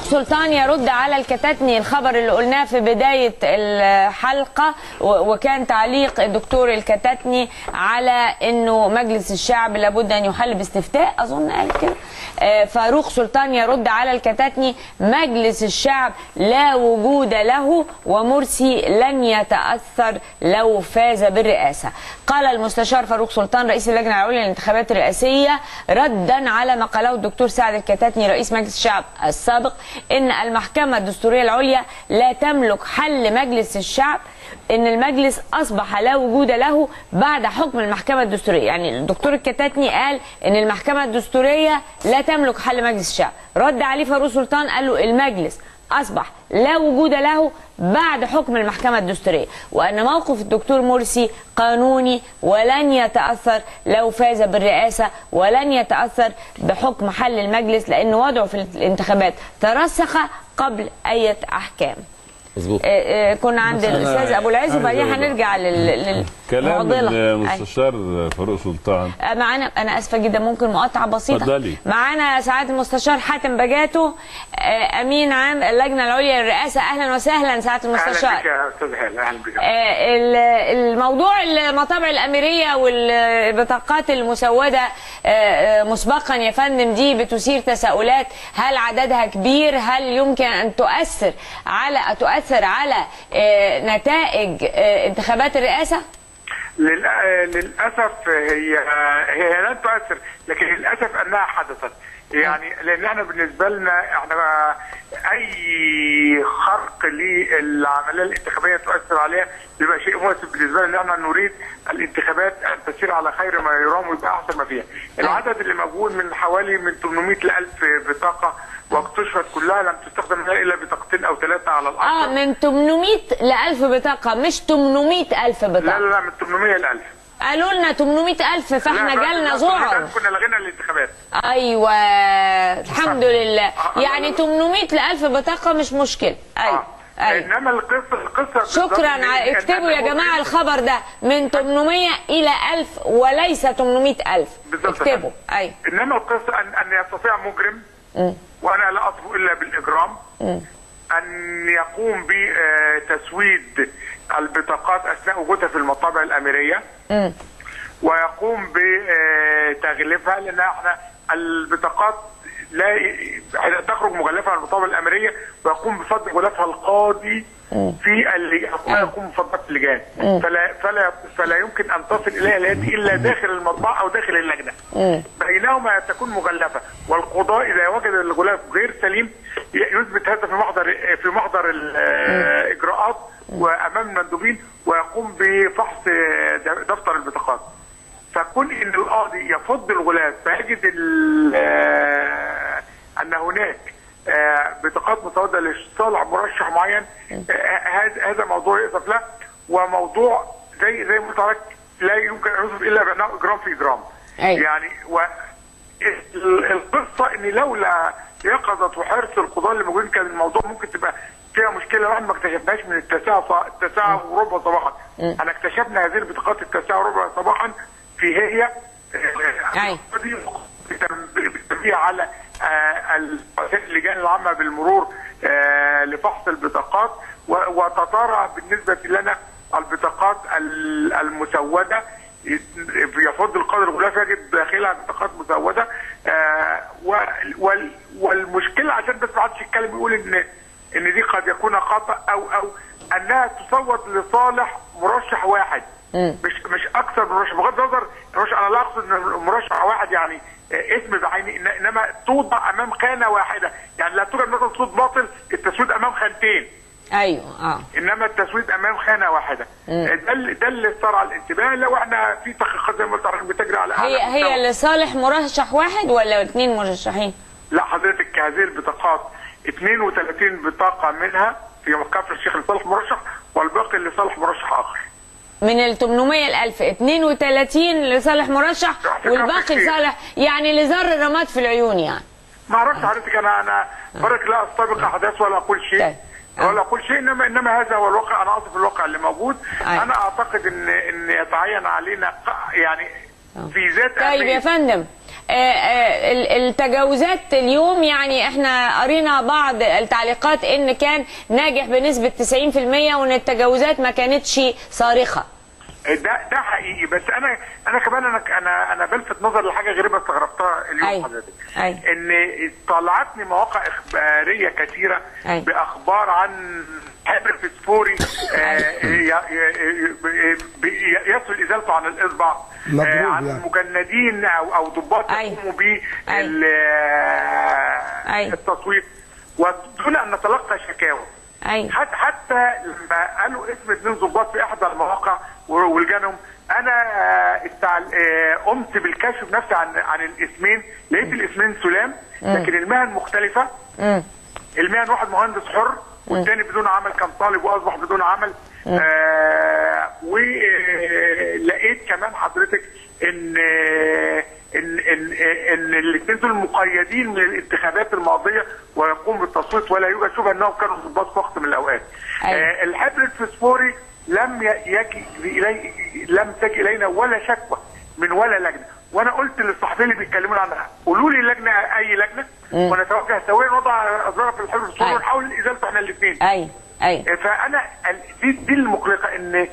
فاروق سلطان يرد على الكتاتني الخبر اللي قلناه في بداية الحلقة و- وكان تعليق الدكتور الكتاتني على انه مجلس الشعب لابد ان يحل باستفتاء اظن قال كده آه، فاروق سلطان يرد على الكتاتني مجلس الشعب لا وجود له ومرسي لن يتأثر لو فاز بالرئاسة قال المستشار فاروق سلطان رئيس اللجنة العليا للانتخابات الرئاسية ردا على ما قاله الدكتور سعد الكتاتني رئيس مجلس الشعب السابق ان المحكمة الدستورية العليا لا تملك حل مجلس الشعب ان المجلس اصبح لا وجود له بعد حكم المحكمه الدستوريه يعني الدكتور الكتاتني قال ان المحكمه الدستوريه لا تملك حل مجلس الشعب رد عليه فاروق سلطان قال له المجلس اصبح لا وجود له بعد حكم المحكمه الدستوريه وان موقف الدكتور مرسي قانوني ولن يتاثر لو فاز بالرئاسه ولن يتاثر بحكم حل المجلس لان وضعه في الانتخابات ترسخ قبل اي احكام مظبوط آه، آه، كنا عند أنا الاستاذ ابو العز عايز وبعدين أقول- هنرجع لل- كلام للمعضله المستشار فاروق سلطان آه، معانا انا اسفه جدا ممكن مقاطعه بسيطه اتفضلي. معانا سعاده المستشار حاتم بجاتو آه، امين عام اللجنه العليا للرئاسه اهلا وسهلا سعاده اهلا بك المستشار يا استاذ هال اهلا بك آه، ال- الموضوع المطابع الأميرية والبطاقات المسودة آه، آه، مسبقا يا فندم دي بتثير تساؤلات هل عددها كبير هل يمكن أن تؤثر على تؤثر على آه، نتائج آه، انتخابات الرئاسة؟ لل- آه، للاسف هي هي لن تؤثر لكن للاسف انها حدثت يعني لان احنا بالنسبه لنا احنا اي خرق للعمليه الانتخابيه تؤثر عليها بيبقى شيء مؤسف بالنسبه لنا ان احنا نريد الانتخابات ان تسير على خير ما يرام ويبقى احسن ما فيها. العدد اللي موجود من حوالي من 800 ل 1000 بطاقه واكتشفت كلها لم تستخدم الا بطاقتين او ثلاثه على الاكثر. اه من 800 ل 1000 بطاقة مش 800 ألف لا بطاقة لا لا من 800 ل 1000 قالوا لنا 800 ألف فاحنا جالنا ذعر كنا لغينا الانتخابات ايوه الحمد لله آه، يعني لا. 800 ل 1000 بطاقه مش مشكله ايوه آه. ايوه انما القصه القصه شكرا بالضبط ع- إن- اكتبوا إن يا هو جماعه إيه؟ الخبر ده من 800 الى 1000 وليس 800 الف بالظبط اكتبوا كده. ايوه انما القصه ان ان يستطيع مجرم وانا لا اصف الا بالاجرام ان يقوم بتسويد البطاقات اثناء وجودها في المطابع الاميريه ويقوم بتغليفها لان احنا البطاقات لا ي- تخرج مغلفه عن المطابع الاميريه ويقوم بفض غلافها القاضي في اللي يقوم بفضلات اللجان فلا فلا فلا يمكن ان تصل اليها اليد الا داخل المطبعه او داخل اللجنه بينهما تكون مغلفه والقضاء اذا وجد الغلاف غير سليم ي- يثبت هذا في محضر في محضر الاجراءات وامام المندوبين ويقوم بفحص د- دفتر البطاقات فكون ان القاضي يفض الغلاف فيجد ال- آه، ان هناك آه، بطاقات مسوده لصالح مرشح معين آه، هذا هذا موضوع يؤسف له وموضوع زي زي ما قلت لحضرتك لا يمكن ان يوصف الا بانه اجرام في اجرام أيوة. يعني و ال- القصه ان لولا يقظه وحرص القضاه اللي موجودين كان الموضوع ممكن تبقى فيها مشكله واحنا ما اكتشفناش من التاسعه ص- التاسعه وربع صباحا انا اكتشفنا هذه البطاقات التاسعه وربع صباحا في هي أيوة. دي بتنبيه على آه، ال- اللجان العامه بالمرور آه، لفحص البطاقات و- وتتارى بالنسبه لنا البطاقات ال- المسوده يفض القاضي الغلاف يجد داخلها بطاقات مسوده آه، وال- وال- والمشكله عشان بس ما حدش يتكلم يقول ان ان دي قد يكون خطا او او انها تصوت لصالح مرشح واحد مش مش اكثر من مرشح بغض النظر مرشح انا لا اقصد ان مرشح واحد يعني آه، اسم بعينه إن- انما توضع امام خانه واحده يعني لا توجد مثلا صوت باطل التسويد امام خانتين ايوه اه انما التسويد امام خانه واحده ده اللي ده اللي استرعى الانتباه لو احنا في تحقيقات زي ما قلت لحضرتك بتجري على أعلى هي مستوى. هي لصالح مرشح واحد ولا اثنين مرشحين؟ لا حضرتك هذه البطاقات 32 بطاقه منها في كفر الشيخ لصالح مرشح والباقي لصالح مرشح اخر من ال 800 ل 1000 32 لصالح مرشح في والباقي كفر لصالح يعني لزر رماد في العيون يعني ما اعرفش حضرتك انا انا برك لا استبق احداث ولا اقول شيء طيب. آه. ولا اقول شيء انما انما هذا هو الواقع انا اصف الواقع اللي موجود أيوة. انا اعتقد ان ان يتعين علينا ق- يعني في ذات طيب يا أهمية- فندم آه، آه، ال- التجاوزات اليوم يعني احنا قرينا بعض التعليقات ان كان ناجح بنسبه 90% وان التجاوزات ما كانتش صارخه ده ده حقيقي بس انا انا كمان انا انا انا بلفت نظر لحاجه غريبه استغربتها اليوم أيوة. حضرتك أيوة. ان طلعتني مواقع اخباريه كثيره أيوة. باخبار عن حبر فسفوري آه، ي- ي- ي- يسهل ازالته عن الاصبع مضروب آه، عن يعني. مجندين او او ضباط أيوة. يقوموا ب أيوة. أيوة. التصويت ودون ان نتلقى شكاوى ايوه حتى حتى لما قالوا اسم اثنين ضباط في احدى المواقع ولجانهم انا آه، استعل... آه، قمت بالكشف بنفسي عن عن الاسمين لقيت الاسمين سلام لكن المهن مختلفه المهن واحد مهندس حر والتاني بدون عمل كان طالب واصبح بدون عمل آه ولقيت كمان حضرتك ان ان ان ان الاثنين دول مقيدين من الانتخابات الماضيه ويقوم بالتصويت ولا يوجد شبهه انهم كانوا ضباط في وقت من الاوقات. أيوة. آه الحبر الفسفوري لم ي- يجي إلي لم تجي الينا ولا شكوى من ولا لجنه وانا قلت للصحفيين اللي بيتكلمون عنها قولوا لي لجنه اي لجنه ونتوجه سويا وضع اصدارها في الحبر الفسفوري أيوة. ونحاول ازالته احنا الاثنين. ايوه ايوه فانا ال- دي دي المقلقه ان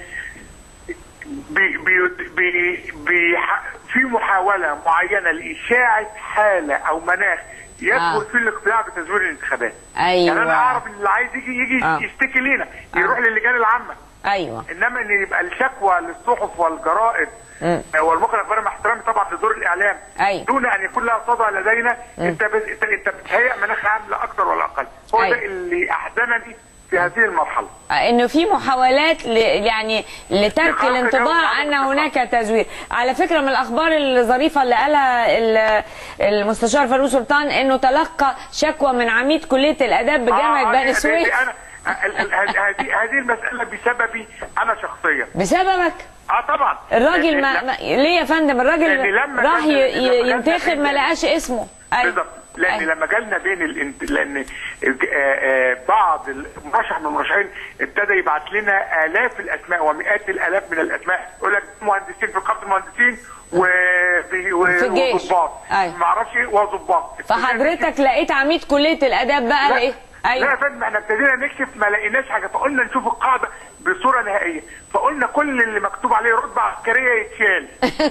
بي بي بي بي في محاوله معينه لاشاعه حاله او مناخ يدخل آه. فيه الاقتناع بتزوير الانتخابات أيوة. يعني انا اعرف ان اللي عايز يجي يجي آه. يشتكي لينا يروح للجان العامه ايوه انما ان يبقى الشكوى للصحف والجرائد مم. والموقع الاخباري مع احترامي طبعا لدور الاعلام أيوة. دون ان يكون لها صدى لدينا انت بت- انت انت بتهيئ مناخ عام لا اكثر ولا اقل هو أيوة. ده اللي احزنني في هذه المرحله انه في محاولات ل... يعني لترك لإيقاف الانطباع تجاوز ان عدم هناك تزوير على فكره من الاخبار الظريفه اللي قالها ال- المستشار فاروق سلطان انه تلقى شكوى من عميد كليه الاداب بجامعه آه، بني دي- دي- سويف دي انا ال- ال- هذه هذه المساله بسببي انا شخصيا بسببك اه طبعا الراجل ما, لا- ما ليه يا فندم الراجل لأن لما راح كان- ي... لما ي- كان ينتخب ما بين- لقاش اسمه أيوة. بالظبط لان أيوة. لما جالنا بين الانت... لان آه، آه، بعض المرشح من المرشحين ابتدى يبعت لنا الاف الاسماء ومئات الالاف من الاسماء يقول لك مهندسين في قبض المهندسين و... و... في الجيش. وضباط أيوة. ما اعرفش ايه وضباط فحضرتك لقيت عميد كليه الاداب بقى لا ايه لا يا ايوه فندم احنا ابتدينا نكشف ما لقيناش حاجه فقلنا نشوف القاعده بصوره نهائيه فقلنا كل اللي مكتوب عليه رتبه عسكريه يتشال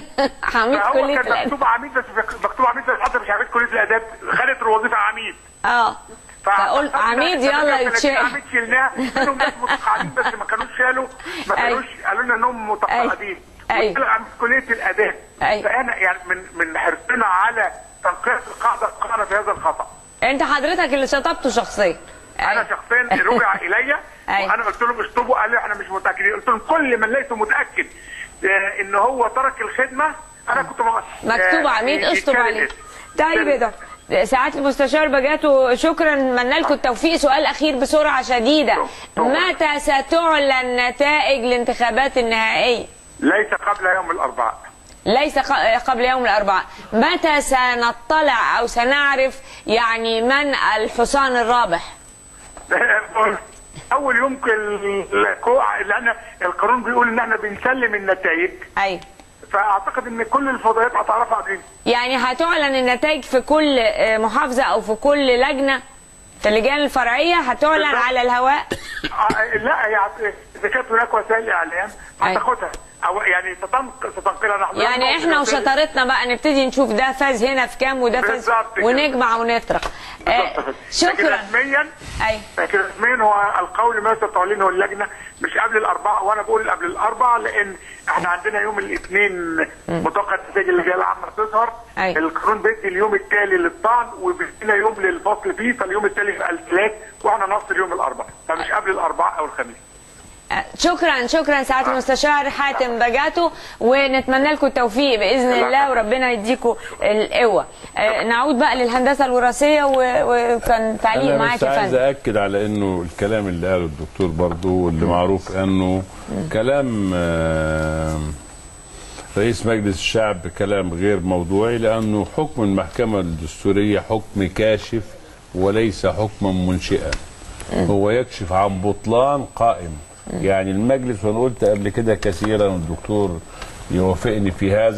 عميد فهو كليه كان الاداب مكتوب عميد بس مكتوب عميد بس حتى مش عميد كليه الاداب خدت الوظيفه عميد اه فقلت عميد يلا يتشال عميد شلناه منهم ناس متقاعدين بس ما كانوش شالوا ما أيوة. كانوش قالوا لنا انهم متقاعدين أيوة. وطلع عميد كليه الاداب أيوة. فانا يعني من من حرصنا على تنقية القاعده وقعنا في هذا الخطا انت حضرتك اللي شطبته شخصيا انا شخصيا رجع الي أيوة. وانا قلت لهم اشطبوا قالوا احنا مش متاكدين قلت لهم كل من ليس متاكد آه، ان هو ترك الخدمه انا كنت م- مكتوب آه، عميد يتشال اشطب عليه الاسم. طيب يا دكتور سعاده المستشار بجاتو شكرا نتمنى لكم التوفيق سؤال اخير بسرعه شديده طبعا. متى ستعلن نتائج الانتخابات النهائيه ليس قبل يوم الاربعاء ليس ق- قبل يوم الاربعاء متى سنطلع او سنعرف يعني من الحصان الرابح اول يوم ال- الكوع لان القانون بيقول ان احنا بنسلم النتائج ايوه فاعتقد ان كل الفضائيات هتعرفها قبلين يعني هتعلن النتائج في كل آه، محافظه او في كل لجنه في اللجان الفرعيه هتعلن بالظبط. على الهواء آه، لا هي هت- اذا كانت هناك وسائل اعلام أيوة. هتاخدها او يعني ستنق- ستنقلها نحن يعني احنا وشطارتنا بقى نبتدي نشوف ده فاز هنا في كام وده فاز بالظبط كده. ونجمع ونطرح آه بالظبط. لكن شكرا رسميا ايوه لكن رسميا هو القول ما ستعلنه اللجنه مش قبل الاربعاء وانا بقول قبل الاربعاء لان احنا عندنا يوم الاثنين متوقع النتائج اللي جايه العامه تظهر أيوة. القانون بيدي اليوم التالي للطعن وبيدينا يوم للفصل فيه فاليوم التالي يبقى الثلاث واحنا نصل يوم الاربعاء فمش قبل الاربعاء او الخميس آه، شكرا شكرا سعاده المستشار حاتم بجاتو ونتمنى لكم التوفيق باذن الله الله وربنا يديكم القوه آه، نعود بقى للهندسه الوراثيه و- وكان تعليق انا معاك بس يا عايز فندم اكد على انه الكلام اللي قاله الدكتور برضو واللي معروف انه كلام آه، رئيس مجلس الشعب كلام غير موضوعي لانه حكم المحكمه الدستوريه حكم كاشف وليس حكما منشئا هو يكشف عن بطلان قائم يعني المجلس وانا قلت قبل كده كثيرا والدكتور يوافقني في هذا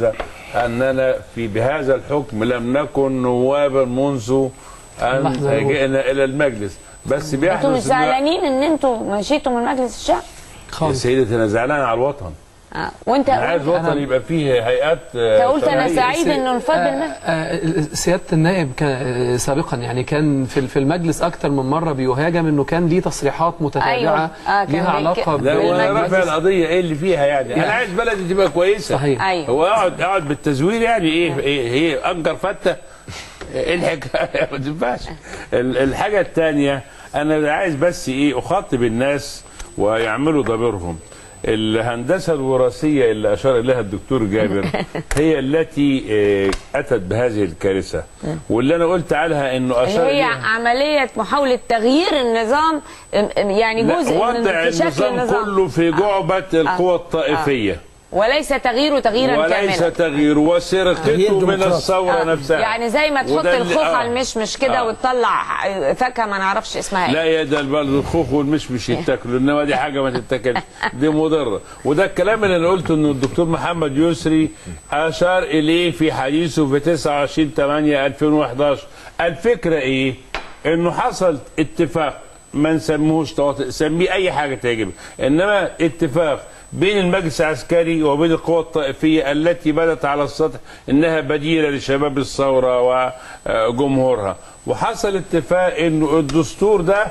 اننا في بهذا الحكم لم نكن نوابا منذ ان لحظة. جئنا الى المجلس بس بيحدث انتوا مش إن- زعلانين ان انتوا مشيتوا من مجلس الشعب يا خالص سيدتي انا زعلان على الوطن آه. وانت انا عايز وطن يبقى فيه هيئات انت قلت انا شرعية. سعيد سي- انه انفض آه، المجلس آه، سياده النائب كان آه، سابقا يعني كان في في المجلس اكتر من مره بيهاجم انه كان ليه تصريحات متتابعه أيوة. آه، كان ليها بيك- علاقه لا هو بالمجلس. رافع القضيه ايه اللي فيها يعني انا يعني- عايز بلدي تبقى كويسه صحيح ايوه هو اقعد اقعد بالتزوير يعني ايه ايه هي انجر فته ايه الحكايه ما تنفعش ال- الحاجه الثانيه انا عايز بس ايه اخاطب الناس ويعملوا ضميرهم الهندسه الوراثيه اللي اشار اليها الدكتور جابر هي التي آه، اتت بهذه الكارثه واللي انا قلت عنها انه اللي اشار هي إليها عملية محاولة تغيير النظام ام- ام- يعني لا، جزء من وضع في شكل النظام النظام كله في جعبه القوى الطائفيه وليس تغييره تغييرا وليس كاملا تغيير هي وسرقته من الديمقراطية. الثوره آه. نفسها يعني زي ما تحط وده اللي- الخوخ آه. على المشمش كده آه. وتطلع فاكهه ما نعرفش اسمها ايه لا يا ده البلد الخوخ والمشمش يتاكلوا انما دي حاجه ما تتاكلش دي مضره وده الكلام اللي انا قلته انه الدكتور محمد يسري اشار اليه في حديثه في 29 8 2011 الفكره ايه؟ انه حصل اتفاق ما نسميهوش تواطئ سميه اي حاجه تعجبك انما اتفاق بين المجلس العسكري وبين القوى الطائفيه التي بدت على السطح انها بديله لشباب الثوره وجمهورها وحصل اتفاق انه الدستور ده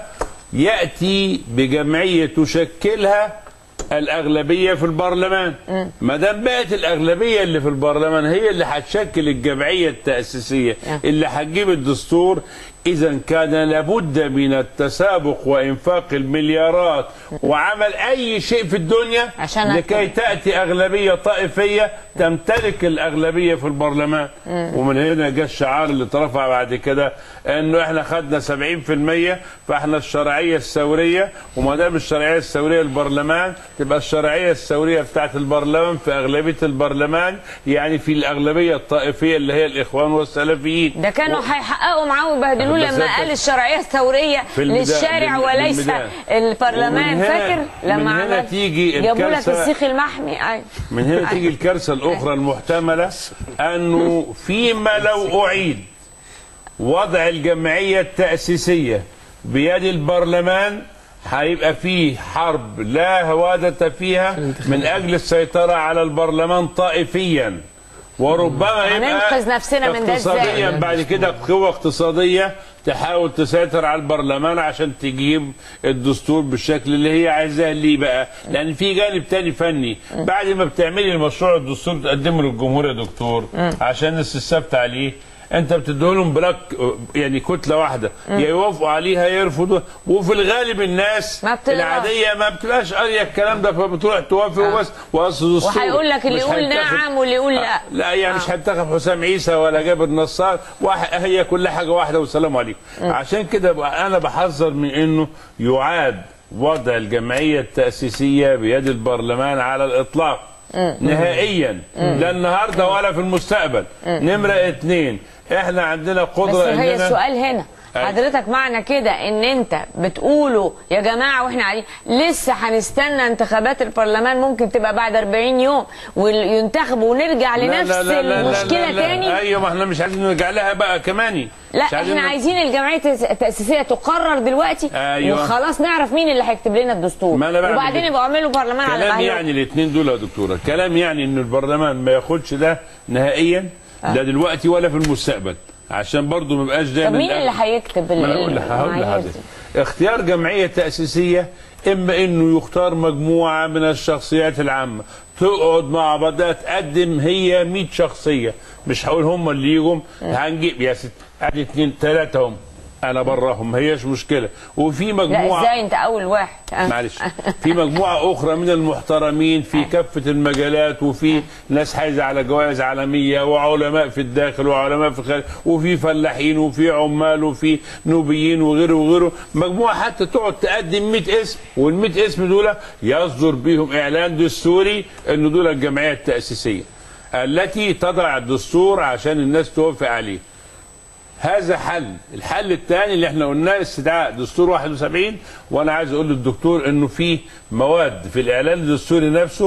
ياتي بجمعيه تشكلها الاغلبيه في البرلمان ما دام بقت الاغلبيه اللي في البرلمان هي اللي هتشكل الجمعيه التاسيسيه اللي هتجيب الدستور اذا كان لابد من التسابق وانفاق المليارات وعمل اي شيء في الدنيا عشان لكي أكتب. تاتي اغلبيه طائفيه تمتلك الاغلبيه في البرلمان ومن هنا جاء الشعار اللي اترفع بعد كده انه احنا خدنا 70% فاحنا الشرعيه الثوريه وما دام الشرعيه الثوريه البرلمان تبقى الشرعيه الثوريه بتاعت البرلمان في اغلبيه البرلمان يعني في الاغلبيه الطائفيه اللي هي الاخوان والسلفيين ده كانوا هيحققوا معاه ويبهدلوه بس لما أنت- قال الشرعيه الثوريه في البداية- للشارع بال- وليس بالبداية. البرلمان ومن هنا- فاكر لما من هنا عمل تيجي جابوا لك الكارثة- السيخ المحمي ايوه من هنا تيجي الكارثة الأخرى المحتملة أنه فيما لو أعيد وضع الجمعية التأسيسية بيد البرلمان هيبقى فيه حرب لا هوادة فيها من أجل السيطرة على البرلمان طائفيا وربما يبقى هننقذ نفسنا من ده إزاي؟ اقتصاديا بعد كده قوة اقتصادية تحاول تسيطر على البرلمان عشان تجيب الدستور بالشكل اللي هي عايزاه ليه بقى لان في جانب تاني فني بعد ما بتعملي المشروع الدستور تقدمه للجمهور يا دكتور عشان الناس تثبت عليه انت بتديلهم بلاك يعني كتله واحده يا يوافقوا عليها يا يرفضوا وفي الغالب الناس ما بتقراش. العاديه ما بتبقاش قاريه الكلام ده فبتروح توافق وبس واصل دستور وهيقول لك اللي مش يقول هيتاخد- نعم واللي يقول لا لا يعني مش هنتخب حسام عيسى ولا جابر نصار واحد هي كل حاجه واحده والسلام عليكم عشان كده بقى انا بحذر من انه يعاد وضع الجمعيه التاسيسيه بيد البرلمان على الاطلاق نهائيا لا النهارده ولا في المستقبل نمره اتنين احنا عندنا بس قدره هي اننا السؤال هنا أيوة. حضرتك معنى كده ان انت بتقولوا يا جماعه واحنا قاعدين لسه هنستنى انتخابات البرلمان ممكن تبقى بعد 40 يوم وينتخبوا ونرجع لا- لنفس لا- لا- لا- المشكله لا- لا. تاني ايوه ما احنا مش عايزين نرجع لها بقى كمان لا مش عايزين احنا ن- عايزين الجمعيه التاسيسيه تقرر دلوقتي أيوة. وخلاص نعرف مين اللي هيكتب لنا الدستور ما أنا بعمل وبعدين كده. يبقوا اعملوا برلمان على كلام ما هي يعني الاثنين دول يا دكتوره كلام يعني ان البرلمان ما ياخدش ده نهائيا لا دلوقتي ولا في المستقبل عشان برضه ما يبقاش طب دايما مين اللي هيكتب ما انا اقول لك هقول لحضرتك اختيار جمعيه تاسيسيه اما انه يختار مجموعه من الشخصيات العامه تقعد مع بعضها تقدم هي 100 شخصيه مش هقول هم اللي يجوا هنجيب يا ست ادي اثنين ثلاثه هم انا براهم هيش مشكله وفي لا مجموعه ازاي انت اول واحد آه. معلش في مجموعة أخرى من المحترمين في كافة المجالات وفي ناس حايزة على جوائز عالمية وعلماء في الداخل وعلماء في الخارج وفي فلاحين وفي عمال وفي نوبيين وغيره وغيره مجموعة حتى تقعد تقدم 100 اسم وال 100 اسم دول يصدر بيهم إعلان دستوري إن دول الجمعية التأسيسية التي تضع الدستور عشان الناس توافق عليه هذا حل الحل الثاني اللي احنا قلناه استدعاء دستور 71 وانا عايز اقول للدكتور انه في مواد في الاعلان الدستوري نفسه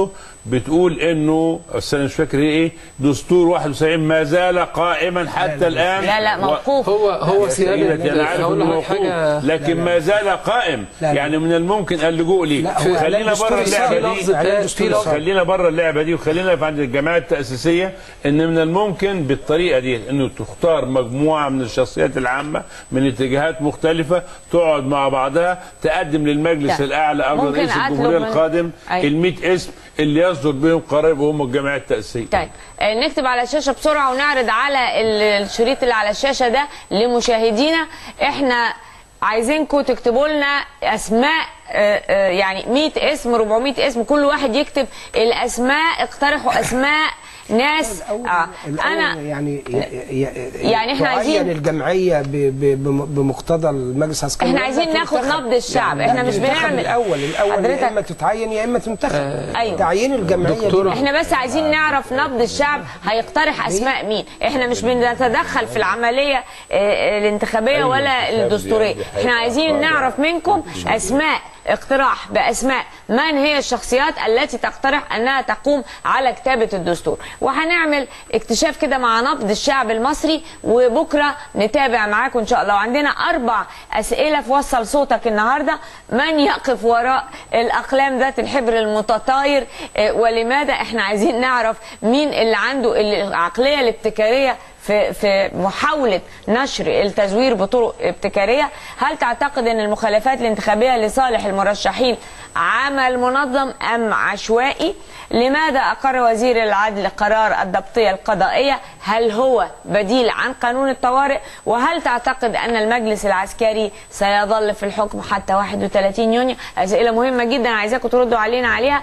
بتقول انه بس انا مش فاكر هي ايه دستور 91 ما زال قائما حتى الان لا لا و- موقوف هو هو يا سيدتي انا عارف هقول انه لحضرتك موقوف حاجه لكن ما زال قائم لا، لا. يعني من الممكن اللجوء ليه لا، هو خلينا إعلان بره دستوري اللعبه صار. دي لفظ إعلان في دستوري لفظ صار. خلينا بره اللعبه دي وخلينا في عند الجماعات التاسيسيه ان من الممكن بالطريقه دي انه تختار مجموعه من الشخصيات العامه من اتجاهات مختلفه تقعد مع بعضها تقدم للمجلس لا. الاعلى او ممكن رئيس أطلب الجمهوريه من- القادم أيوة. ال 100 اسم اللي يصدر بهم قرار يبقوا هم الجمعيه التاسيسيه طيب آه، نكتب على الشاشه بسرعه ونعرض على ال- الشريط اللي على الشاشه ده لمشاهدينا احنا عايزينكم تكتبوا لنا اسماء آه، آه، يعني 100 اسم 400 اسم كل واحد يكتب الاسماء اقترحوا اسماء ناس الأول, آه. الأول انا يعني ي- ي- يعني إحنا تعين عايزين- الجمعيه ب- ب- بم- بمقتضى المجلس العسكري إحنا عايزين ولا ناخد تنتخب. نبض الشعب. إحنا مش تنتخب بنعمل- الاول الاول حضرتك- يا اما تتعين يا اما تنتخب أيوة. تعيين الجمعيه دي دكتورة. احنا بس عايزين نعرف نبض الشعب هيقترح اسماء مين احنا مش بنتدخل في العمليه آه، آه، الانتخابيه أيوة، ولا الانتخاب دي الدستوريه عندي احنا حاجة عايزين أفراد نعرف منكم اسماء اقتراح باسماء من هي الشخصيات التي تقترح انها تقوم على كتابه الدستور وهنعمل اكتشاف كده مع نبض الشعب المصري وبكره نتابع معاكم ان شاء الله وعندنا اربع اسئله في وصل صوتك النهارده من يقف وراء الاقلام ذات الحبر المتطاير آه، ولماذا احنا عايزين نعرف مين اللي عنده العقليه الابتكاريه في في محاوله نشر التزوير بطرق ابتكاريه هل تعتقد ان المخالفات الانتخابيه لصالح المرشحين عمل منظم ام عشوائي لماذا اقر وزير العدل قرار الضبطيه القضائيه هل هو بديل عن قانون الطوارئ وهل تعتقد ان المجلس العسكري سيظل في الحكم حتى 31 يونيو اسئله مهمه جدا عايزاكم تردوا علينا عليها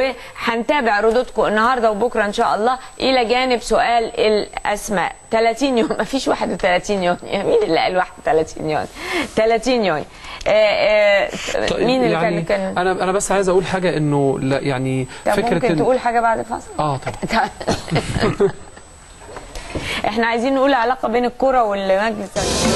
وهنتابع ردودكم النهارده وبكره ان شاء الله الى جانب سؤال الاسماء 30 يوم ما فيش 31 يوم مين اللي قال 31 يوم 30 يوم آه، آه، طيب مين اللي يعني كان كان انا انا بس عايز اقول حاجه انه لا يعني طب فكره ممكن إن- تقول حاجه بعد الفاصل اه طبعا احنا عايزين نقول علاقه بين الكره والمجلس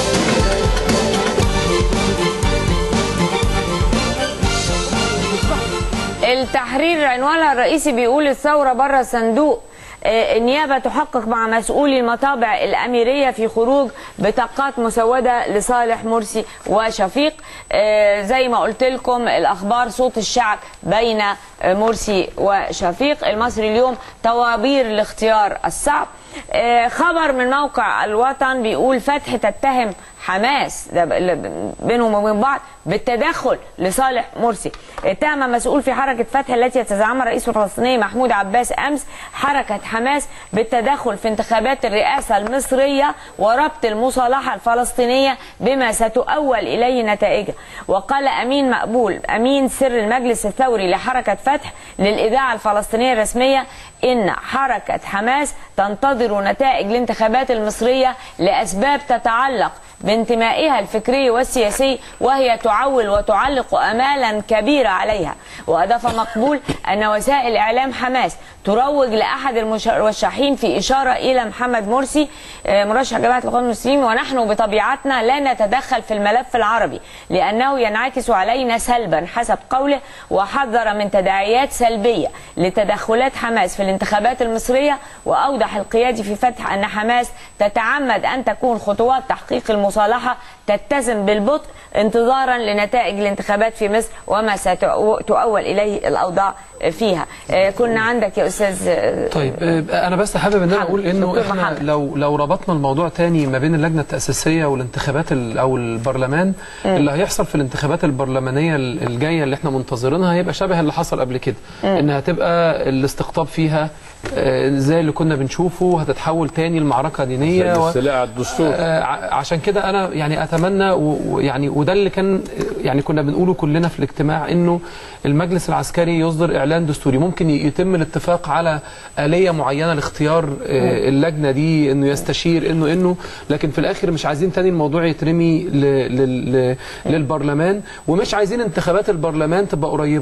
التحرير عنوانها الرئيسي بيقول الثوره بره الصندوق آه، النيابة تحقق مع مسؤولي المطابع الأميرية في خروج بطاقات مسودة لصالح مرسي وشفيق آه، زي ما قلت لكم الأخبار صوت الشعب بين آه، مرسي وشفيق المصري اليوم طوابير الاختيار الصعب آه، خبر من موقع الوطن بيقول فتح تتهم حماس ده ب- بينهم وبين بعض بالتدخل لصالح مرسي اتهم مسؤول في حركة فتح التي يتزعمها الرئيس الفلسطيني محمود عباس أمس حركة حماس بالتدخل في انتخابات الرئاسة المصرية وربط المصالحة الفلسطينية بما ستؤول إليه نتائجها وقال أمين مقبول أمين سر المجلس الثوري لحركة فتح للإذاعة الفلسطينية الرسمية إن حركة حماس تنتظر نتائج الانتخابات المصرية لأسباب تتعلق بانتمائها الفكري والسياسي وهي تعول وتعلق امالا كبيره عليها واضاف مقبول ان وسائل اعلام حماس تروج لاحد المرشحين في اشاره الى محمد مرسي آه، مرشح جماعه الاخوان المسلمين ونحن بطبيعتنا لا نتدخل في الملف العربي لانه ينعكس علينا سلبا حسب قوله وحذر من تداعيات سلبيه لتدخلات حماس في الانتخابات المصريه واوضح القيادي في فتح ان حماس تتعمد ان تكون خطوات تحقيق المصالحه تتزن بالبطء انتظارا لنتائج الانتخابات في مصر وما ستؤول اليه الاوضاع فيها آه، كنا عندك يا استاذ آه، طيب آه، انا بس حابب ان انا محمد، اقول انه دكتور احنا محمد. لو لو ربطنا الموضوع تاني ما بين اللجنه التاسيسيه والانتخابات ال- او البرلمان اللي هيحصل في الانتخابات البرلمانيه ال- الجايه اللي احنا منتظرينها هيبقى شبه اللي حصل قبل كده انها هتبقى الاستقطاب فيها آه، زي اللي كنا بنشوفه هتتحول تاني لمعركه دينيه و- الاستيلاء على الدستور آه، ع- عشان كده انا يعني اتمنى و- ويعني وده اللي كان يعني كنا بنقوله كلنا في الاجتماع انه المجلس العسكري يصدر اعلان دستوري ممكن ي- يتم الاتفاق على اليه معينه لاختيار آه، اللجنه دي انه يستشير انه انه لكن في الاخر مش عايزين تاني الموضوع يترمي ل- لل- ل- للبرلمان ومش عايزين انتخابات البرلمان تبقى قريبه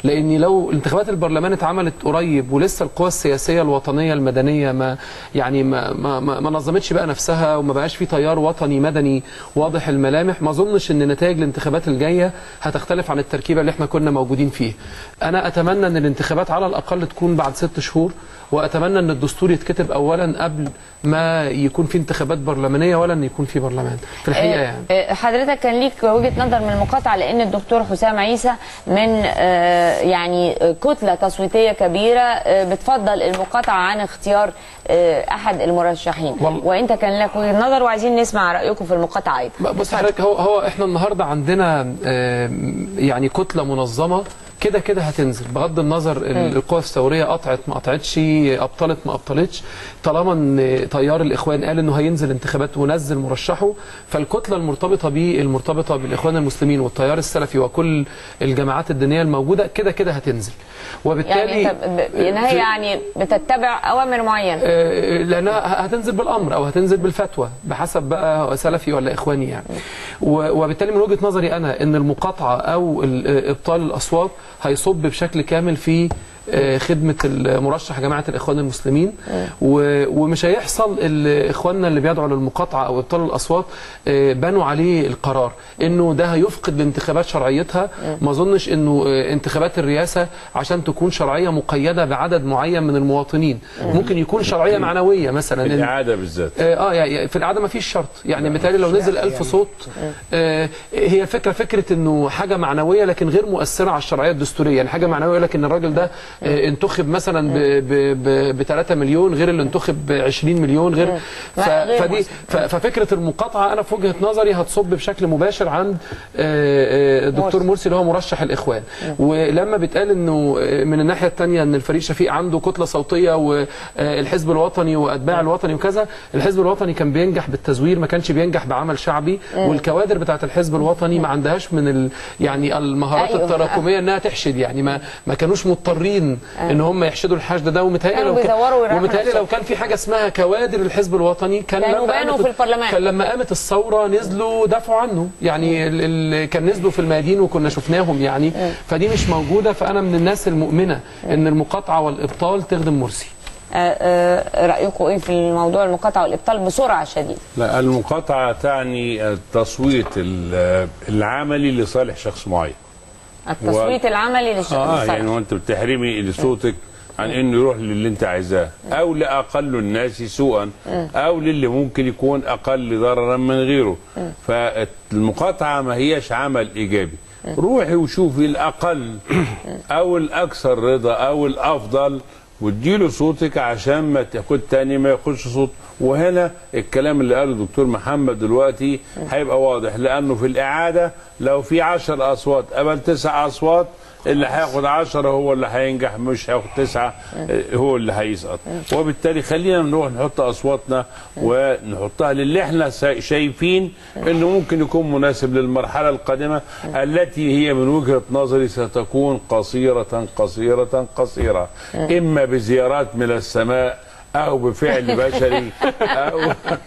لان لو انتخابات البرلمان اتعملت قريب ولسه القوى السياسيه الوطنيه المدنيه ما يعني ما ما, ما, ما نظمتش بقى نفسها وما بقاش في تيار وطني مدني واضح الملامح ما اظنش ان نتائج الانتخابات الجايه هتختلف عن التركيبه اللي احنا كنا موجودين فيه انا اتمنى ان الانتخابات على الاقل تكون بعد ست شهور واتمنى ان الدستور يتكتب اولا قبل ما يكون في انتخابات برلمانيه ولا ان يكون في برلمان في الحقيقه يعني آه، حضرتك كان ليك وجهه نظر من المقاطعه لان الدكتور حسام عيسى من آه، يعني آه، كتله تصويتيه كبيره آه، بتفضل المقاطعه عن اختيار آه، احد المرشحين وال- وانت كان لك وجهه نظر وعايزين نسمع رايكم في المقاطعه ايضا بص حضرتك هو هو احنا النهارده عندنا آه، يعني كتله منظمه كده كده هتنزل بغض النظر ال- القوى الثوريه قطعت ما قطعتش ابطلت ما ابطلتش طالما ان تيار الاخوان قال انه هينزل انتخابات ونزل مرشحه فالكتله المرتبطه بيه المرتبطه بالاخوان المسلمين والتيار السلفي وكل الجماعات الدينيه الموجوده كده كده هتنزل وبالتالي يعني انت ب- ان هي في- يعني بتتبع اوامر معينه آه، لانها هتنزل بالامر او هتنزل بالفتوى بحسب بقى سلفي ولا اخواني يعني و- وبالتالي من وجهه نظري انا ان المقاطعه او ال- آه، ابطال الاصوات هيصب بشكل كامل في آه، خدمه المرشح جماعه الاخوان المسلمين و- ومش هيحصل ال- اخواننا اللي بيدعوا للمقاطعه او ابطال الاصوات آه، بنوا عليه القرار انه ده هيفقد الانتخابات شرعيتها ما اظنش انه آه، انتخابات الرئاسه عشان تكون شرعيه مقيده بعدد معين من المواطنين ممكن يكون شرعيه معنويه مثلا إن- الاعاده بالذات اه آه، يعني في القعده ما فيش شرط يعني مثالي لو نزل ألف صوت آه هي الفكره فكره انه حاجه معنويه لكن غير مؤثره على الشرعيه الدستوريه يعني حاجه معنويه لكن الراجل ده آه انتخب مثلا ب 3 مليون غير اللي انتخب ب 20 مليون غير ف لا، غير فدي مؤثر. ف- ففكره المقاطعه انا في وجهه نظري هتصب بشكل مباشر عند آه، آه، الدكتور مرسي. مرسي اللي هو مرشح الاخوان ولما بيتقال انه آه، من الناحيه الثانيه ان الفريق شفيق عنده كتله صوتيه والحزب الوطني واتباع الوطني وكذا الحزب الوطني كان بينجح بالتزوير ما كانش بينجح بعمل شعبي والكوادر بتاعه الحزب الوطني ما عندهاش من ال يعني المهارات أيوة. التراكميه انها تحشد يعني ما ما كانوش مضطرين ان هم يحشدوا الحشد ده ومتهيألي كانوا لو كان بيزوروا ويريحوا ومتهيألي نفسهم. لو كان في حاجه اسمها كوادر الحزب الوطني كان كانوا لما بانوا قامت- في البرلمان. كان لما قامت الثوره نزلوا دافعوا عنه يعني ال ال كان نزلوا في الميادين وكنا شفناهم يعني فدي مش موجوده فانا من الناس المؤمنه ان المقاطعه والابطال تخدم مرسي آه، آه، رايكم ايه في الموضوع المقاطعه والابطال بسرعه شديده لا المقاطعه تعني التصويت ال- العملي لصالح شخص معين التصويت العملي للشخص اه يعني وانت بتحرمي صوتك عن انه يروح للي انت عايزاه او لاقل الناس سوءا او للي ممكن يكون اقل ضررا من غيره فالمقاطعه ما هياش عمل ايجابي روحي وشوفي الاقل او الاكثر رضا او الافضل واديله صوتك عشان ما تاخد تاني ما ياخدش صوت وهنا الكلام اللي قاله الدكتور محمد دلوقتي هيبقى واضح لانه في الاعاده لو في عشر اصوات قبل تسع اصوات اللي هياخد عشرة هو اللي هينجح مش هياخد تسعة آه، هو اللي هيسقط وبالتالي خلينا نروح نحط أصواتنا ونحطها للي احنا سا- شايفين انه ممكن يكون مناسب للمرحلة القادمة التي هي من وجهة نظري ستكون قصيرة قصيرة قصيرة إما بزيارات من السماء أو بفعل بشري أو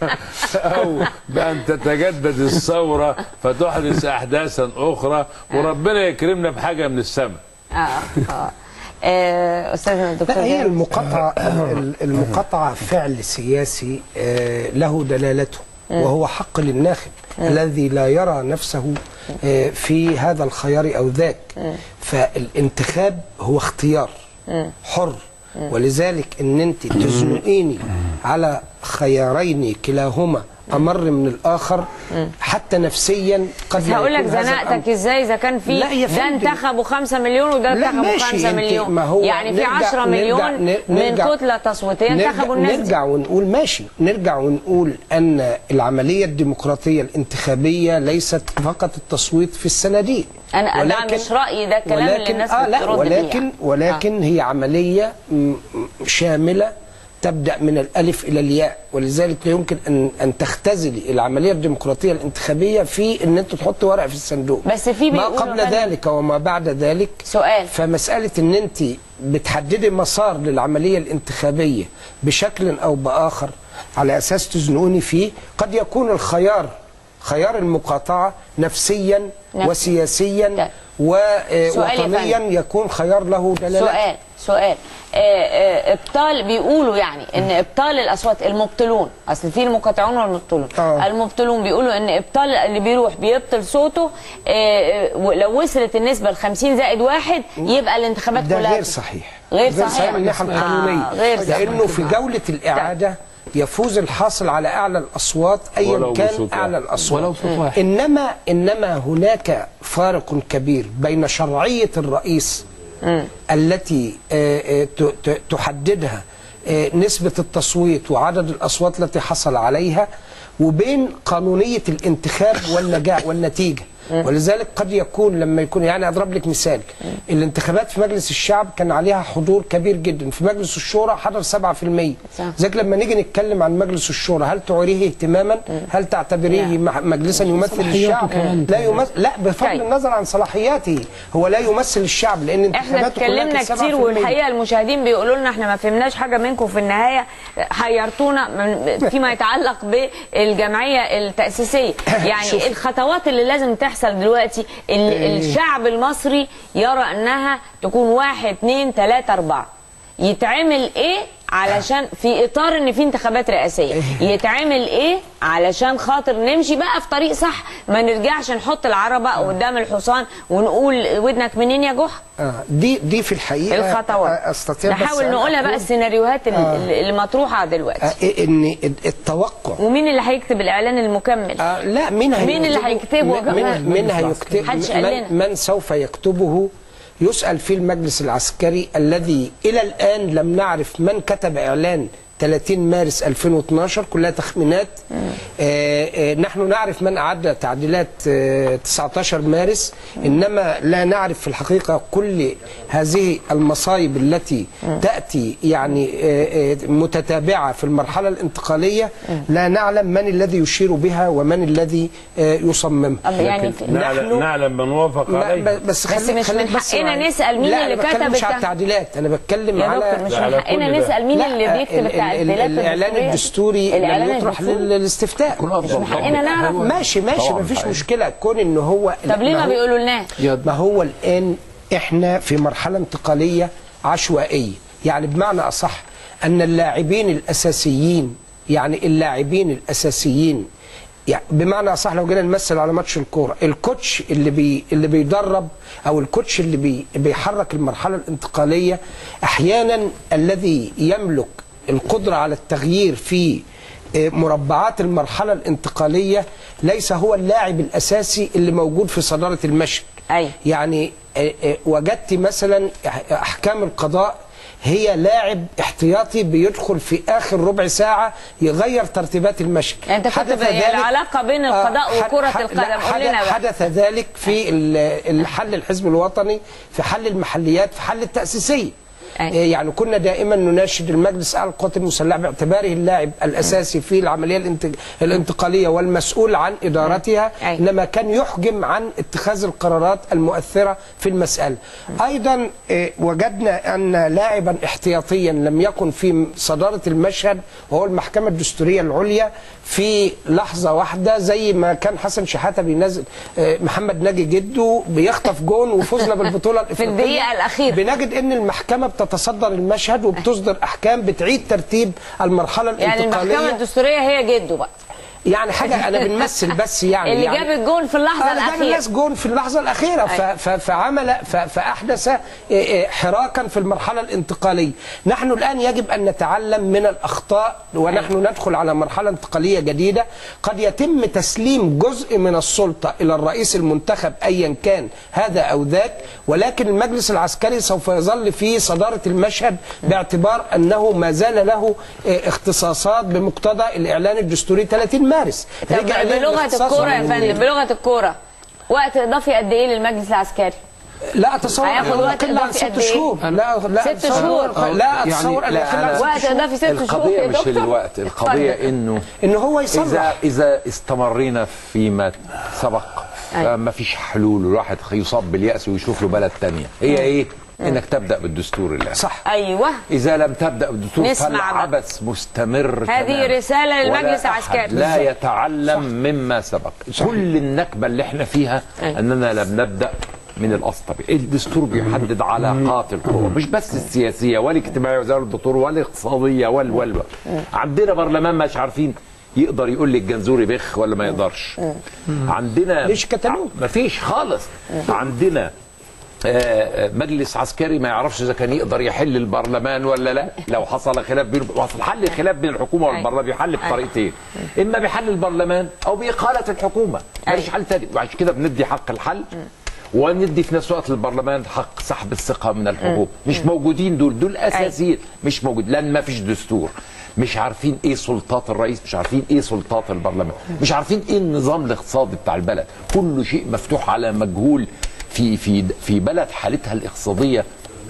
أو بأن تتجدد الثورة فتحدث أحداثا أخرى وربنا يكرمنا بحاجة من السماء اه اه آه، استاذنا الدكتور لا هي جابر. المقاطعة المقاطعة فعل سياسي آه، له دلالته وهو حق للناخب الذي لا يرى نفسه آه، في هذا الخيار أو ذاك فالانتخاب هو اختيار حر ولذلك ان انت تزنقيني على خيارين كلاهما امر من الاخر حتى نفسيا قد بس لا هقول لك يكون هذا زنقتك الأمر. ازاي اذا كان في لا يا ده فندم. انتخبوا 5 مليون وده لا انتخبوا ماشي 5 انت- مليون ما هو يعني في نرجع- 10 نرجع- مليون ن- من نرجع- كتله تصويتيه نرجع, انتخبوا الناس دي. نرجع ونقول ماشي نرجع ونقول ان العمليه الديمقراطيه الانتخابيه ليست فقط التصويت في الصناديق انا ده مش رايي ده الكلام اللي الناس آه لا بترد ولكن بيه ولكن هي عمليه م- م- شامله تبدا من الالف الى الياء ولذلك لا يمكن ان ان تختزلي العمليه الديمقراطيه الانتخابيه في ان انت تحط ورق في الصندوق بس في ما بيقولوا قبل فندم- ذلك وما بعد ذلك سؤال فمسألة ان انت بتحددي مسار للعملية الانتخابية بشكل او باخر على اساس تزنقوني فيه قد يكون الخيار خيار المقاطعه نفسيا نفسي. وسياسيا طيب. سؤال يا ووطنيا فندم. يكون خيار له دلاله سؤال سؤال آه، آه، ابطال بيقولوا يعني ان ابطال الاصوات المبطلون اصل في المقاطعون والمبطلون آه. المبطلون بيقولوا ان ابطال اللي بيروح بيبطل صوته آه، آه، ولو وصلت النسبه ل 50 زائد واحد يبقى الانتخابات ده كلها غير صحيح غير صحيح صحيح. من الناحيه آه، القانونيه غير صحيح. لانه في جوله الاعاده يفوز الحاصل على اعلى الاصوات ايا ولو كان بصوت اعلى واحد. الاصوات ولو صوت واحد. انما انما هناك فارق كبير بين شرعيه الرئيس التي آه، آه، ت- ت- تحددها آه، نسبة التصويت وعدد الأصوات التي حصل عليها وبين قانونية الانتخاب والنجاح والنتيجة ولذلك قد يكون لما يكون يعني اضرب لك مثال الانتخابات في مجلس الشعب كان عليها حضور كبير جدا في مجلس الشورى حضر 7% صح. زيك لما نيجي نتكلم عن مجلس الشورى هل تعريه اهتماما هل تعتبريه لا. مح- مجلسا يمثل صلاحياته الشعب كمان. لا يمثل لا بفضل طيب. النظر عن صلاحياته هو لا يمثل الشعب لان احنا انتخاباته كلها اتكلمنا كانت كتير 7%. والحقيقه المشاهدين بيقولوا لنا احنا ما فهمناش حاجه منكم في النهايه حيرتونا من- فيما يتعلق بالجمعيه التاسيسيه يعني شوف. الخطوات اللي لازم تحصل دلوقتي ال- الشعب المصري يرى انها تكون واحد اتنين تلاته اربعه يتعمل ايه علشان في اطار ان في انتخابات رئاسيه يتعمل ايه علشان خاطر نمشي بقى في طريق صح ما نرجعش نحط العربه قدام الحصان ونقول ودنك منين يا جحا آه دي دي في الحقيقه الخطوات آه، استطيع بس نحاول أن نقولها بقى أقول، السيناريوهات ال- اللي مطروحه دلوقتي آه ان التوقع ومين اللي هيكتب الاعلان المكمل آه لا مين هيكتبه مين اللي هيكتبه يا من, جماعة؟ من, من هيكتب محدش قال لنا. من, من سوف يكتبه يسأل فيه المجلس العسكري الذي إلى الآن لم نعرف من كتب إعلان 30 مارس 2012 كلها تخمينات آه آه نحن نعرف من أعد تعديلات آه 19 مارس إنما لا نعرف في الحقيقة كل هذه المصايب التي تأتي يعني آه آه متتابعة في المرحلة الانتقالية لا نعلم من الذي يشير بها ومن الذي آه يصممها طب يعني لكن نعلم, نعلم من وافق لا عليه ب- بس خليك مش خليك من بس حقنا معايا. نسأل مين لا اللي أنا كتب بتكلمش على التع- التعديلات انا بتكلم يا على دكتور مش على من حقنا كل ده. نسال مين لا، اللي بيكتب ال- ال- التعديلات ال- الاعلان الدستوري الإعلان لم يطرح الدستوري؟ لل- للاستفتاء مش من حقنا نعرف ماشي ماشي طبعاً مفيش حقيقي. مشكله كون ان هو طب ليه ما هو- بيقولوا لناش ما هو الآن إحنا في مرحلة انتقالية عشوائية يعني بمعنى أصح أن اللاعبين الأساسيين يعني اللاعبين الأساسيين يعني بمعنى أصح لو جينا نمثل على ماتش الكورة الكوتش اللي بي اللي بيدرب أو الكوتش اللي بي بيحرك المرحلة الانتقالية أحيانا الذي يملك القدرة على التغيير في آه، مربعات المرحلة الانتقالية ليس هو اللاعب الأساسي اللي موجود في صدارة المشهد أيوة. يعني آه، آه، وجدت مثلا أح- احكام القضاء هي لاعب احتياطي بيدخل في اخر ربع ساعه يغير ترتيبات المشهد يعني أنت كنت حدث ب- ذلك- العلاقة بين القضاء آه، حد- وكرة حد- القدم. لا، قول لنا حدث, بقى. حدث ذلك في ال- الحل الحزب الوطني في حل المحليات في حل التاسيسيه أي. آه، يعني كنا دائما نناشد المجلس الاعلى للقوات المسلحه باعتباره اللاعب الاساسي في العمليه الانت- الانتقاليه والمسؤول عن ادارتها أي. انما كان يحجم عن اتخاذ القرارات المؤثره في المساله. ايضا آه، وجدنا ان لاعبا احتياطيا لم يكن في صداره المشهد وهو المحكمه الدستوريه العليا في لحظه واحده زي ما كان حسن شحاته بينزل آه، محمد ناجي جده بيخطف جون وفزنا بالبطوله الافريقيه الدقيقة الأخيرة. بنجد ان المحكمه بتتصدر المشهد وبتصدر احكام بتعيد ترتيب المرحله يعني الانتقاليه المحكمه الدستوريه هي جده بقى يعني حاجه انا بنمثل بس يعني اللي يعني جاب الجون في اللحظه آه، جاب الاخيره الناس جون في اللحظه الاخيره ف- ف- فعمل ف- فاحدث آه، آه، حراكا في المرحله الانتقاليه نحن الان يجب ان نتعلم من الاخطاء ونحن ندخل على مرحله انتقاليه جديده قد يتم تسليم جزء من السلطه الى الرئيس المنتخب ايا كان هذا او ذاك ولكن المجلس العسكري سوف يظل في صداره المشهد باعتبار انه ما زال له آه، اختصاصات بمقتضى الاعلان الدستوري 30 مارس طب رجع ليه بلغه الاختصاص الكوره يا والمنظور. فندم بلغه الكوره وقت اضافي قد ايه للمجلس العسكري؟ لا اتصور هياخد أنه وقت يقل عن إضافي ست قد إيه؟ شهور لا لا ست أتصور- شهور. لا اتصور انه يعني يقل عن لا، ست وقت شهور اضافي ست شهور القضية يا مش دكتور الوقت القضية اتفضل. انه ان هو اذا يصلح اذا استمرينا فيما سبق أيوة. ما فيش حلول والواحد يصاب باليأس ويشوف له بلد تانية هي ايه انك تبدا بالدستور الان صح ايوه اذا لم تبدا بالدستور نسمع بقى. فالعبث مستمر هذه تماماً. رسالة للمجلس ولا أحد العسكري. لا يتعلم مما سبق كل النكبه اللي احنا فيها اننا لم نبدا من الاصل الدستور بيحدد علاقات القوى مش بس السياسيه والاجتماعيه وزي الدكتور والاقتصاديه وال وال وال. عندنا برلمان مش عارفين يقدر يقول لي الجنزوري بخ ولا ما يقدرش عندنا ليش كتالوج؟ ما فيش خالص عندنا آه، آه، مجلس عسكري ما يعرفش اذا كان يقدر يحل البرلمان ولا لا لو حصل خلاف بينه وحصل حل الخلاف بين الحكومه والبرلمان بيحل بطريقتين اما بحل البرلمان او باقاله الحكومه مفيش حل تاني وعشان كده بندي حق الحل وندي في نفس الوقت للبرلمان حق سحب الثقه من الحكومه مش موجودين دول دول اساسيين مش موجود لان ما فيش دستور مش عارفين ايه سلطات الرئيس مش عارفين ايه سلطات البرلمان مش عارفين ايه النظام الاقتصادي بتاع البلد كل شيء مفتوح على مجهول في في في بلد حالتها الاقتصاديه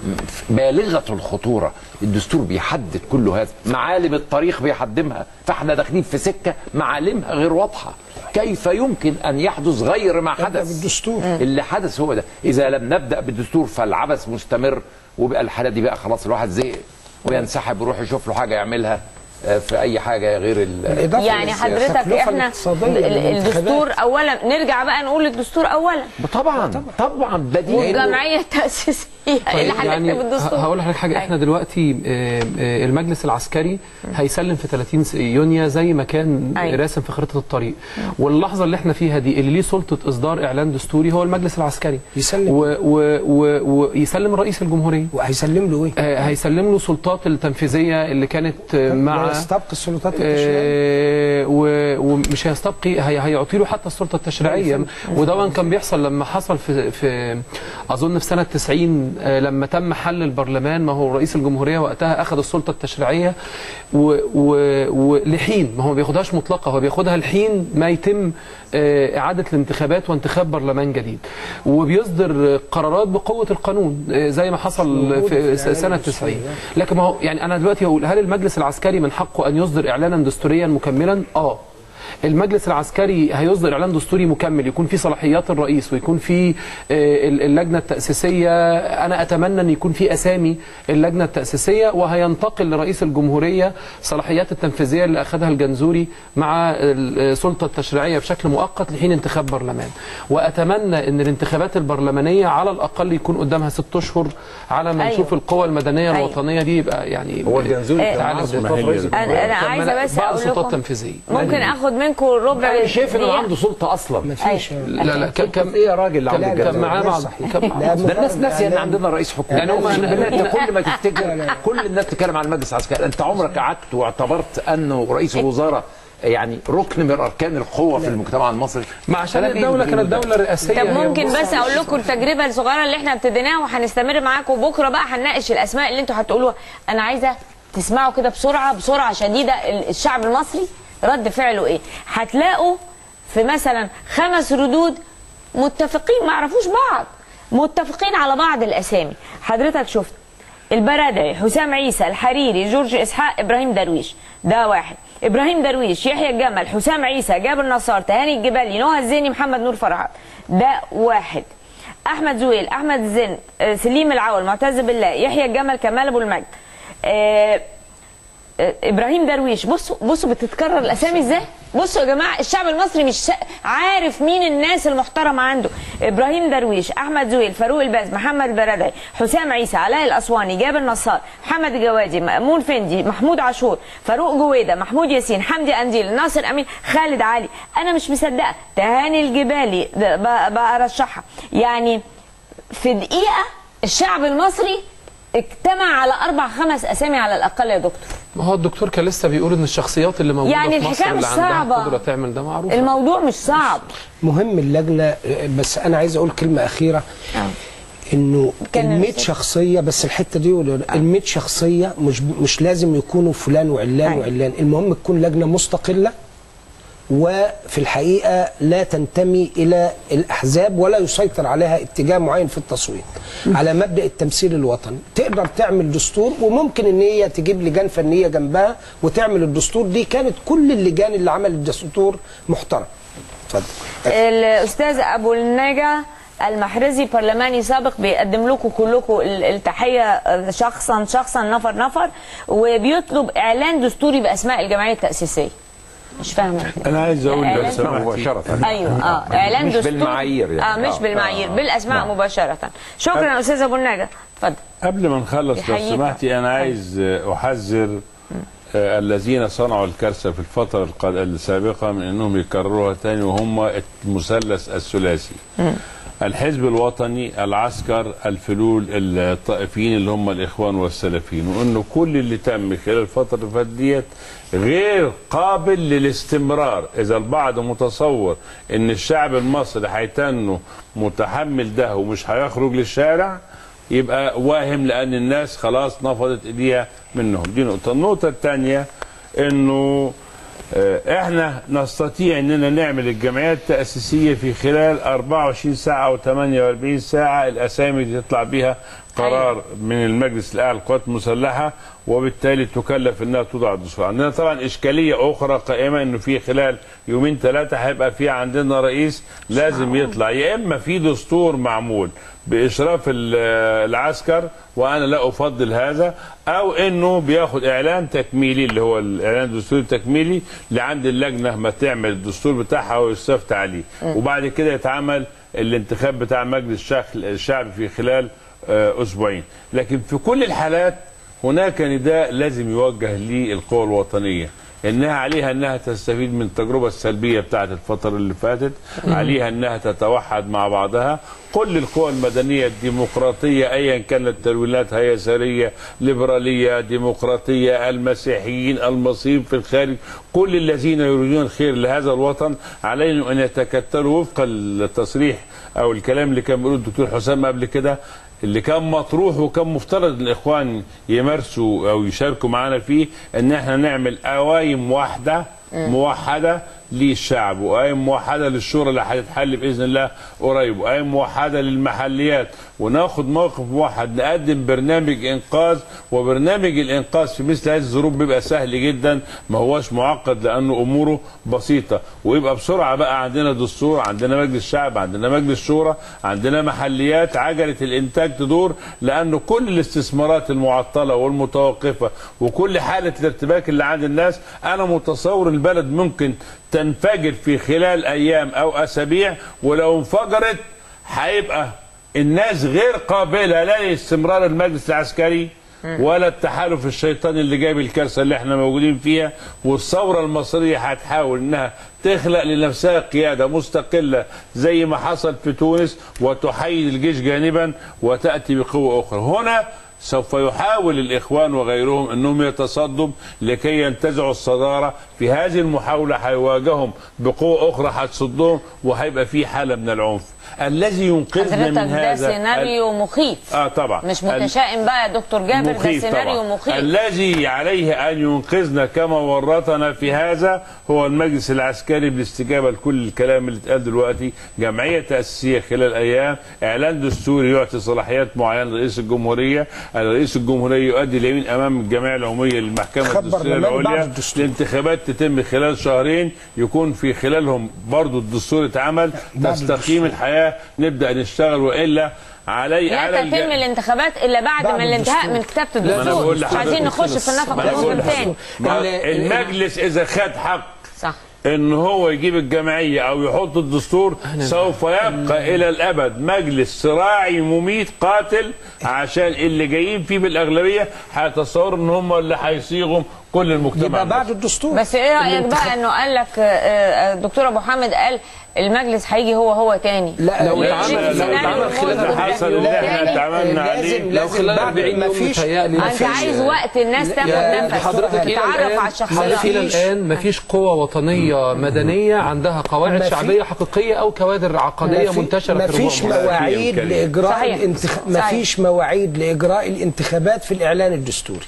بالغه الخطوره الدستور بيحدد كل هذا معالم الطريق بيحدمها فاحنا داخلين في سكه معالمها غير واضحه كيف يمكن ان يحدث غير ما حدث بالدستور. اللي حدث هو ده اذا لم نبدا بالدستور فالعبث مستمر وبقى الحاله دي بقى خلاص الواحد زهق وينسحب ويروح يشوف له حاجه يعملها آه، في اي حاجه غير ال- الإضافة يعني للسياسة. حضرتك التكلفة احنا الاقتصادية ال- للانتخابات. الدستور اولا نرجع بقى نقول الدستور اولا طبعا طبعا بديهي والجمعيه التاسيسيه اللي يعني هنكتب الدستور هقول لحضرتك حاجه احنا دلوقتي آه، آه، المجلس العسكري هيسلم في 30 س- يونيو زي ما كان أيوة. راسم في خريطه الطريق واللحظه اللي احنا فيها دي اللي ليه سلطه اصدار اعلان دستوري هو المجلس العسكري يسلم. و- و- و- ويسلم رئيس الجمهوريه وهيسلم له ايه؟ آه، هيسلم له سلطات التنفيذيه اللي كانت آه، مع لا يستبقي السلطات التشريعيه آه، و- ومش هيستبقي هي هيعطي له حتى السلطه التشريعيه وده كان بيحصل لما حصل في في اظن في سنه 90 آه، لما تم حل البرلمان ما هو رئيس الجمهوريه وقتها اخذ السلطه التشريعيه و- و- ولحين ما هو ما بياخدهاش مطلقه هو بياخدها لحين ما يتم آه، اعاده الانتخابات وانتخاب برلمان جديد وبيصدر قرارات بقوه القانون آه، زي ما حصل في س- سنه 90 لكن ما هو يعني انا دلوقتي اقول هل المجلس العسكري من حقه ان يصدر اعلانا دستوريا مكملا؟ اه المجلس العسكري هيصدر اعلان دستوري مكمل يكون فيه صلاحيات الرئيس ويكون فيه آه، ال- اللجنه التاسيسيه انا اتمنى ان يكون فيه اسامي اللجنه التاسيسيه وهينتقل لرئيس الجمهوريه صلاحيات التنفيذيه اللي اخذها الجنزوري مع السلطه التشريعيه بشكل مؤقت لحين انتخاب برلمان واتمنى ان الانتخابات البرلمانيه على الاقل يكون قدامها ست اشهر على ما أيوة. نشوف القوى المدنيه أيوة. الوطنيه دي يبقى يعني هو الجنزوري كان تعالى عنده نبدأ. سلطات رئيس انا الجمهورية. انا طب ما عايزه أنا بس بعض اقول السلطات لكم التنفيذيه ممكن اخد منكم ربع انا شايف انه دقيقة؟ عنده سلطه اصلا مفيش لا لا كان كان ايه يا راجل اللي عند لا، لا، الجنزوري كان معاه غير بعض صحيح. كان لا، معاه ده الناس مجرد ناسيه ان إعلان. عندنا رئيس حكومه يعني هم- أقسم بالله انت كل ما تفتكر كل الناس تتكلم عن المجلس العسكري انت عمرك قعدت واعتبرت انه رئيس الوزراء يعني ركن من اركان القوه في المجتمع المصري ما عشان كلام إيه الدوله اللي كانت بتقوله ده؟ دوله رئاسيه طب هي ممكن بس اقول لكم التجربه الصغيره اللي احنا ابتديناها وهنستمر معاكم بكره بقى هنناقش الاسماء اللي انتوا هتقولوها انا عايزه تسمعوا كده بسرعه بسرعه شديده ال- الشعب المصري رد فعله ايه هتلاقوا في مثلا خمس ردود متفقين ما يعرفوش بعض متفقين على بعض الاسامي حضرتك شفت البرادعي حسام عيسى الحريري جورج اسحاق ابراهيم درويش ده واحد ابراهيم درويش يحيى الجمل حسام عيسى جابر نصار تهاني الجبالي نهى الزيني محمد نور فرحات ده واحد احمد زويل احمد زين آه، سليم العول معتز بالله يحيى الجمل كمال ابو المجد آه، آه، ابراهيم درويش بصوا بصوا بتتكرر الاسامي ازاي بصوا يا جماعه الشعب المصري مش شا- عارف مين الناس المحترمه عنده ابراهيم درويش احمد زويل فاروق الباز محمد البرادعي حسام عيسى علاء الاسواني جابر نصار محمد الجوادي مأمون فندي محمود عاشور فاروق جويده محمود ياسين حمدي انديل ناصر امين خالد علي انا مش مصدقه تهاني الجبالي ده ب- برشحها يعني في دقيقه الشعب المصري اجتمع على اربع خمس اسامي على الاقل يا دكتور ما هو الدكتور كان لسه بيقول ان الشخصيات اللي موجوده يعني في مصر الحكاية اللي مش عندها صعبة. قدره تعمل ده معروف الموضوع مش صعب مهم اللجنه بس انا عايز اقول كلمه اخيره انه كان ال 100 نفسك. شخصيه بس الحته دي ال 100 شخصيه مش مش لازم يكونوا فلان وعلان أيوة. وعلان المهم تكون لجنه مستقله وفي الحقيقه لا تنتمي الى الاحزاب ولا يسيطر عليها اتجاه معين في التصويت على مبدا التمثيل الوطني تقدر تعمل دستور وممكن ان هي تجيب لجان فنيه جنبها وتعمل الدستور دي كانت كل اللجان اللي عملت الدستور محترم اتفضل الاستاذ ابو النجا المحرزي برلماني سابق بيقدم لكم كلكم ال- التحيه آه، شخصا شخصا نفر نفر وبيطلب اعلان دستوري باسماء الجمعيه التاسيسيه مش فاهمه انا عايز اقول إعلان لو سمحتي مباشرة ايوه اه اعلان مش دستوري بالمعايير يعني. اه مش آه، بالمعايير آه، بالاسماء نعم. مباشره شكرا استاذ ابو النجا اتفضل قبل ما نخلص لو يحييك. سمحتي انا عايز آه، احذر آه، الذين صنعوا الكارثه في الفتره القاد- السابقه من انهم يكرروها تاني وهم المثلث الثلاثي الحزب الوطني العسكر الفلول الطائفيين اللي هم الاخوان والسلفيين وانه كل اللي تم خلال الفتره اللي فاتت ديت غير قابل للاستمرار اذا البعض متصور ان الشعب المصري هيتنه متحمل ده ومش هيخرج للشارع يبقى واهم لان الناس خلاص نفضت ايديها منهم دي نقطه النقطه الثانيه انه آه، احنا نستطيع اننا نعمل الجمعيات التاسيسيه في خلال 24 ساعه او 48 ساعه الاسامي دي تطلع بيها قرار من المجلس الاعلى للقوات المسلحه وبالتالي تكلف انها توضع الدستور عندنا طبعا اشكاليه اخرى قائمه انه في خلال يومين ثلاثه هيبقى في عندنا رئيس لازم يطلع يا اما في دستور معمول باشراف ال- العسكر وانا لا افضل هذا او انه بياخد اعلان تكميلي اللي هو الاعلان الدستوري التكميلي لعند اللجنه ما تعمل الدستور بتاعها ويستفتى عليه وبعد كده يتعمل الانتخاب بتاع مجلس الشعب- الشعب في خلال آه، اسبوعين لكن في كل الحالات هناك نداء لازم يوجه للقوى الوطنيه انها عليها انها تستفيد من التجربه السلبيه بتاعت الفتره اللي فاتت عليها انها تتوحد مع بعضها كل القوى المدنيه الديمقراطيه ايا كانت تلويناتها يساريه ليبراليه ديمقراطيه المسيحيين المصريين في الخارج كل الذين يريدون الخير لهذا الوطن عليهم ان يتكتلوا وفق التصريح او الكلام اللي كان بيقوله الدكتور حسام قبل كده اللي كان مطروح وكان مفترض ان الاخوان يمارسوا او يشاركوا معانا فيه ان احنا نعمل قوايم واحده موحده للشعب وقايم موحده للشورى اللي هتتحل باذن الله قريب وقايم موحده للمحليات وناخد موقف موحد نقدم برنامج انقاذ وبرنامج الانقاذ في مثل هذه الظروف بيبقى سهل جدا ما هوش معقد لانه اموره بسيطه ويبقى بسرعه بقى عندنا دستور عندنا مجلس شعب عندنا مجلس شورى عندنا محليات عجله الانتاج تدور لانه كل الاستثمارات المعطله والمتوقفه وكل حاله الارتباك اللي عند الناس انا متصور البلد ممكن تنفجر في خلال ايام او اسابيع ولو انفجرت هيبقى الناس غير قابله لا لاستمرار المجلس العسكري ولا التحالف الشيطاني اللي جايب الكارثه اللي احنا موجودين فيها والثوره المصريه هتحاول انها تخلق لنفسها قياده مستقله زي ما حصل في تونس وتحيد الجيش جانبا وتاتي بقوه اخرى هنا سوف يحاول الاخوان وغيرهم انهم يتصدوا لكي ينتزعوا الصداره في هذه المحاوله هيواجههم بقوه اخرى هتصدهم وهيبقى في حاله من العنف الذي ينقذنا حضرتك من ده هذا سيناريو مخيف اه طبعا مش ال- متشائم بقى يا دكتور جابر ده مخيف سيناريو طبعا. مخيف الذي عليه ان ينقذنا كما ورطنا في هذا هو المجلس العسكري بالاستجابه لكل الكلام اللي اتقال دلوقتي جمعيه تاسيسيه خلال ايام اعلان دستوري يعطي صلاحيات معينه لرئيس الجمهوريه رئيس الجمهوريه يؤدي اليمين امام الجمعيه العموميه للمحكمه خبر الدستوريه برلمان بعد العليا الدستور. الانتخابات تتم خلال شهرين يكون في خلالهم برضو الدستور اتعمل بعد تستقيم الحياه نبدا نشتغل والا علي على لا الج- تتم الانتخابات الا بعد, بعد ما الانتهاء الدستور. من كتابه ما أنا الدستور بقول مش لحضرتك عايزين نخش في النفق ما أنا بقول الموسم تاني ما ال- المجلس اذا خد حق صح ان هو يجيب الجمعيه او يحط الدستور سوف يبقى الى الابد مجلس صراعي مميت قاتل عشان اللي جايين فيه بالاغلبيه هيتصوروا ان هم اللي هيصيغوا كل المجتمع يبقى بعد المصري. الدستور بس ايه رايك بقى انه قال لك آه، آه، الدكتور ابو حامد قال المجلس هيجي هو هو تاني لا لو لا، اتعمل- شوف لو السيناريو اتعمل خلال الموجود ده. حصل اللي لا، احنا لا، اتعاملنا لازم عليه. لو لازم خلال بعد 40 ما يوم فيش متهيألي انت مفيش- عايز وقت الناس تاخد يا نفس حضرتك إلى تتعرف الآن- على الشخصيات حضرتك إلى الآن مفيش قوة وطنية مدنية عندها قواعد ما في- شعبية حقيقية أو كوادر عقدية منتشرة ما في فيش الربوع المصري. مواعيد كريم. لاجراء صحيح. الانتخ... ما صحيح. فيش مواعيد لاجراء الانتخابات في الاعلان الدستوري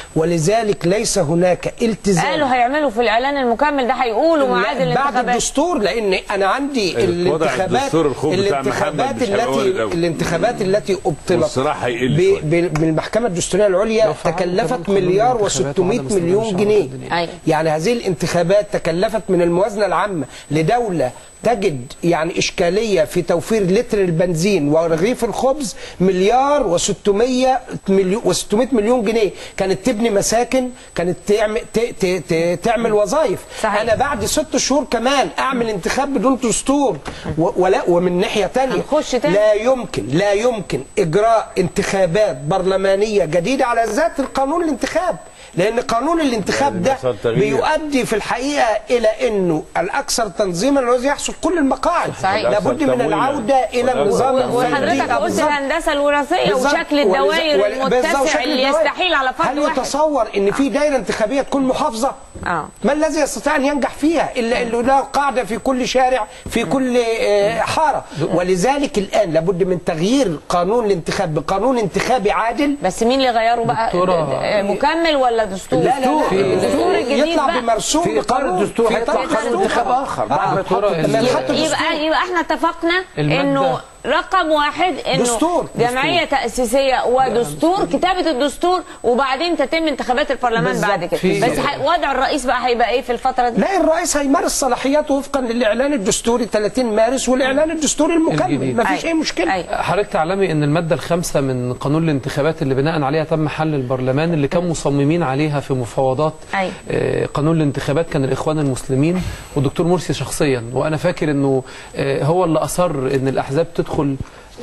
ولذلك ليس هناك التزام قالوا هيعملوا في الاعلان المكمل ده هيقولوا لا، ميعاد بعد الانتخابات الدستور لان انا عندي وضع الانتخابات الدستور الخوف بتاع الانتخابات محمد مش هيقول التي الأول. الانتخابات التي ابطلت والصراع هيقل ب- شوية. ب- بالمحكمه الدستوريه العليا لو فعلوا كمان تكلفت قانون مليار الانتخابات و600 وعدم استمرار مليون الشعب جنيه الدنيا. أيوة. يعني هذه الانتخابات تكلفت من الموازنه العامه لدوله تجد يعني إشكالية في توفير لتر البنزين ورغيف الخبز مليار و600 مليون و600 مليون جنيه كانت تبني مساكن كانت تعمل ت- ت- ت- تعمل وظائف صحيح. أنا بعد ست شهور كمان أعمل انتخاب بدون دستور و- ولا ومن ناحية تانية هنخش تاني. لا يمكن لا يمكن إجراء انتخابات برلمانية جديدة على ذات القانون الانتخاب لأن قانون الانتخاب لازم ده يحصل تغيير. بيؤدي في الحقيقة إلى أنه الأكثر تنظيما الذي يحصل كل المقاعد صحيح. لابد من تمويلاً. العودة إلى والأكثر النظام تمويلاً. وحضرتك الفردي. قلت بالظبط. الهندسه الوراثيه بالظبط. وشكل ولذا- الدوائر ول- بالظبط، المتسع وشكل اللي الدوائر. يستحيل على فرد هل واحد يتصور ان في دايره انتخابيه تكون محافظه؟ آه. ما الذي يستطيع ان ينجح فيها الا انه له قاعده في كل شارع في كل آه، حاره ولذلك الان لابد من تغيير قانون الانتخاب بقانون انتخابي عادل بس مين اللي غيره بقى دكتورة- آه، مكمل ولا دستور لا لا لا الدستور الجديد يطلع بقى بمرسوم في إطار بقانون. الدستور في هيطلع إطار قانون الدستور. انتخاب آخر بعد ما آه. يتحط دكتورة، لما ال- يتحط الدستور. يبقى يبقى احنا اتفقنا المادة- انه رقم واحد انه دستور. جمعيه تاسيسيه ودستور كتابه الدستور وبعدين تتم انتخابات البرلمان بالظبط. بعد كده في- بس ح- وضع الرئيس بقى هيبقى ايه في الفتره دي لا الرئيس هيمارس صلاحياته وفقا للاعلان الدستوري 30 مارس والاعلان الدستوري المكمل الجديد. ما فيش أي. اي مشكله أي. حضرتك تعلمي ان الماده الخامسه من قانون الانتخابات اللي بناء عليها تم حل البرلمان اللي كان مصممين عليها في مفاوضات أي. آه، قانون الانتخابات كان الاخوان المسلمين والدكتور مرسي شخصيا وانا فاكر انه آه، هو اللي اصر ان الاحزاب تدخل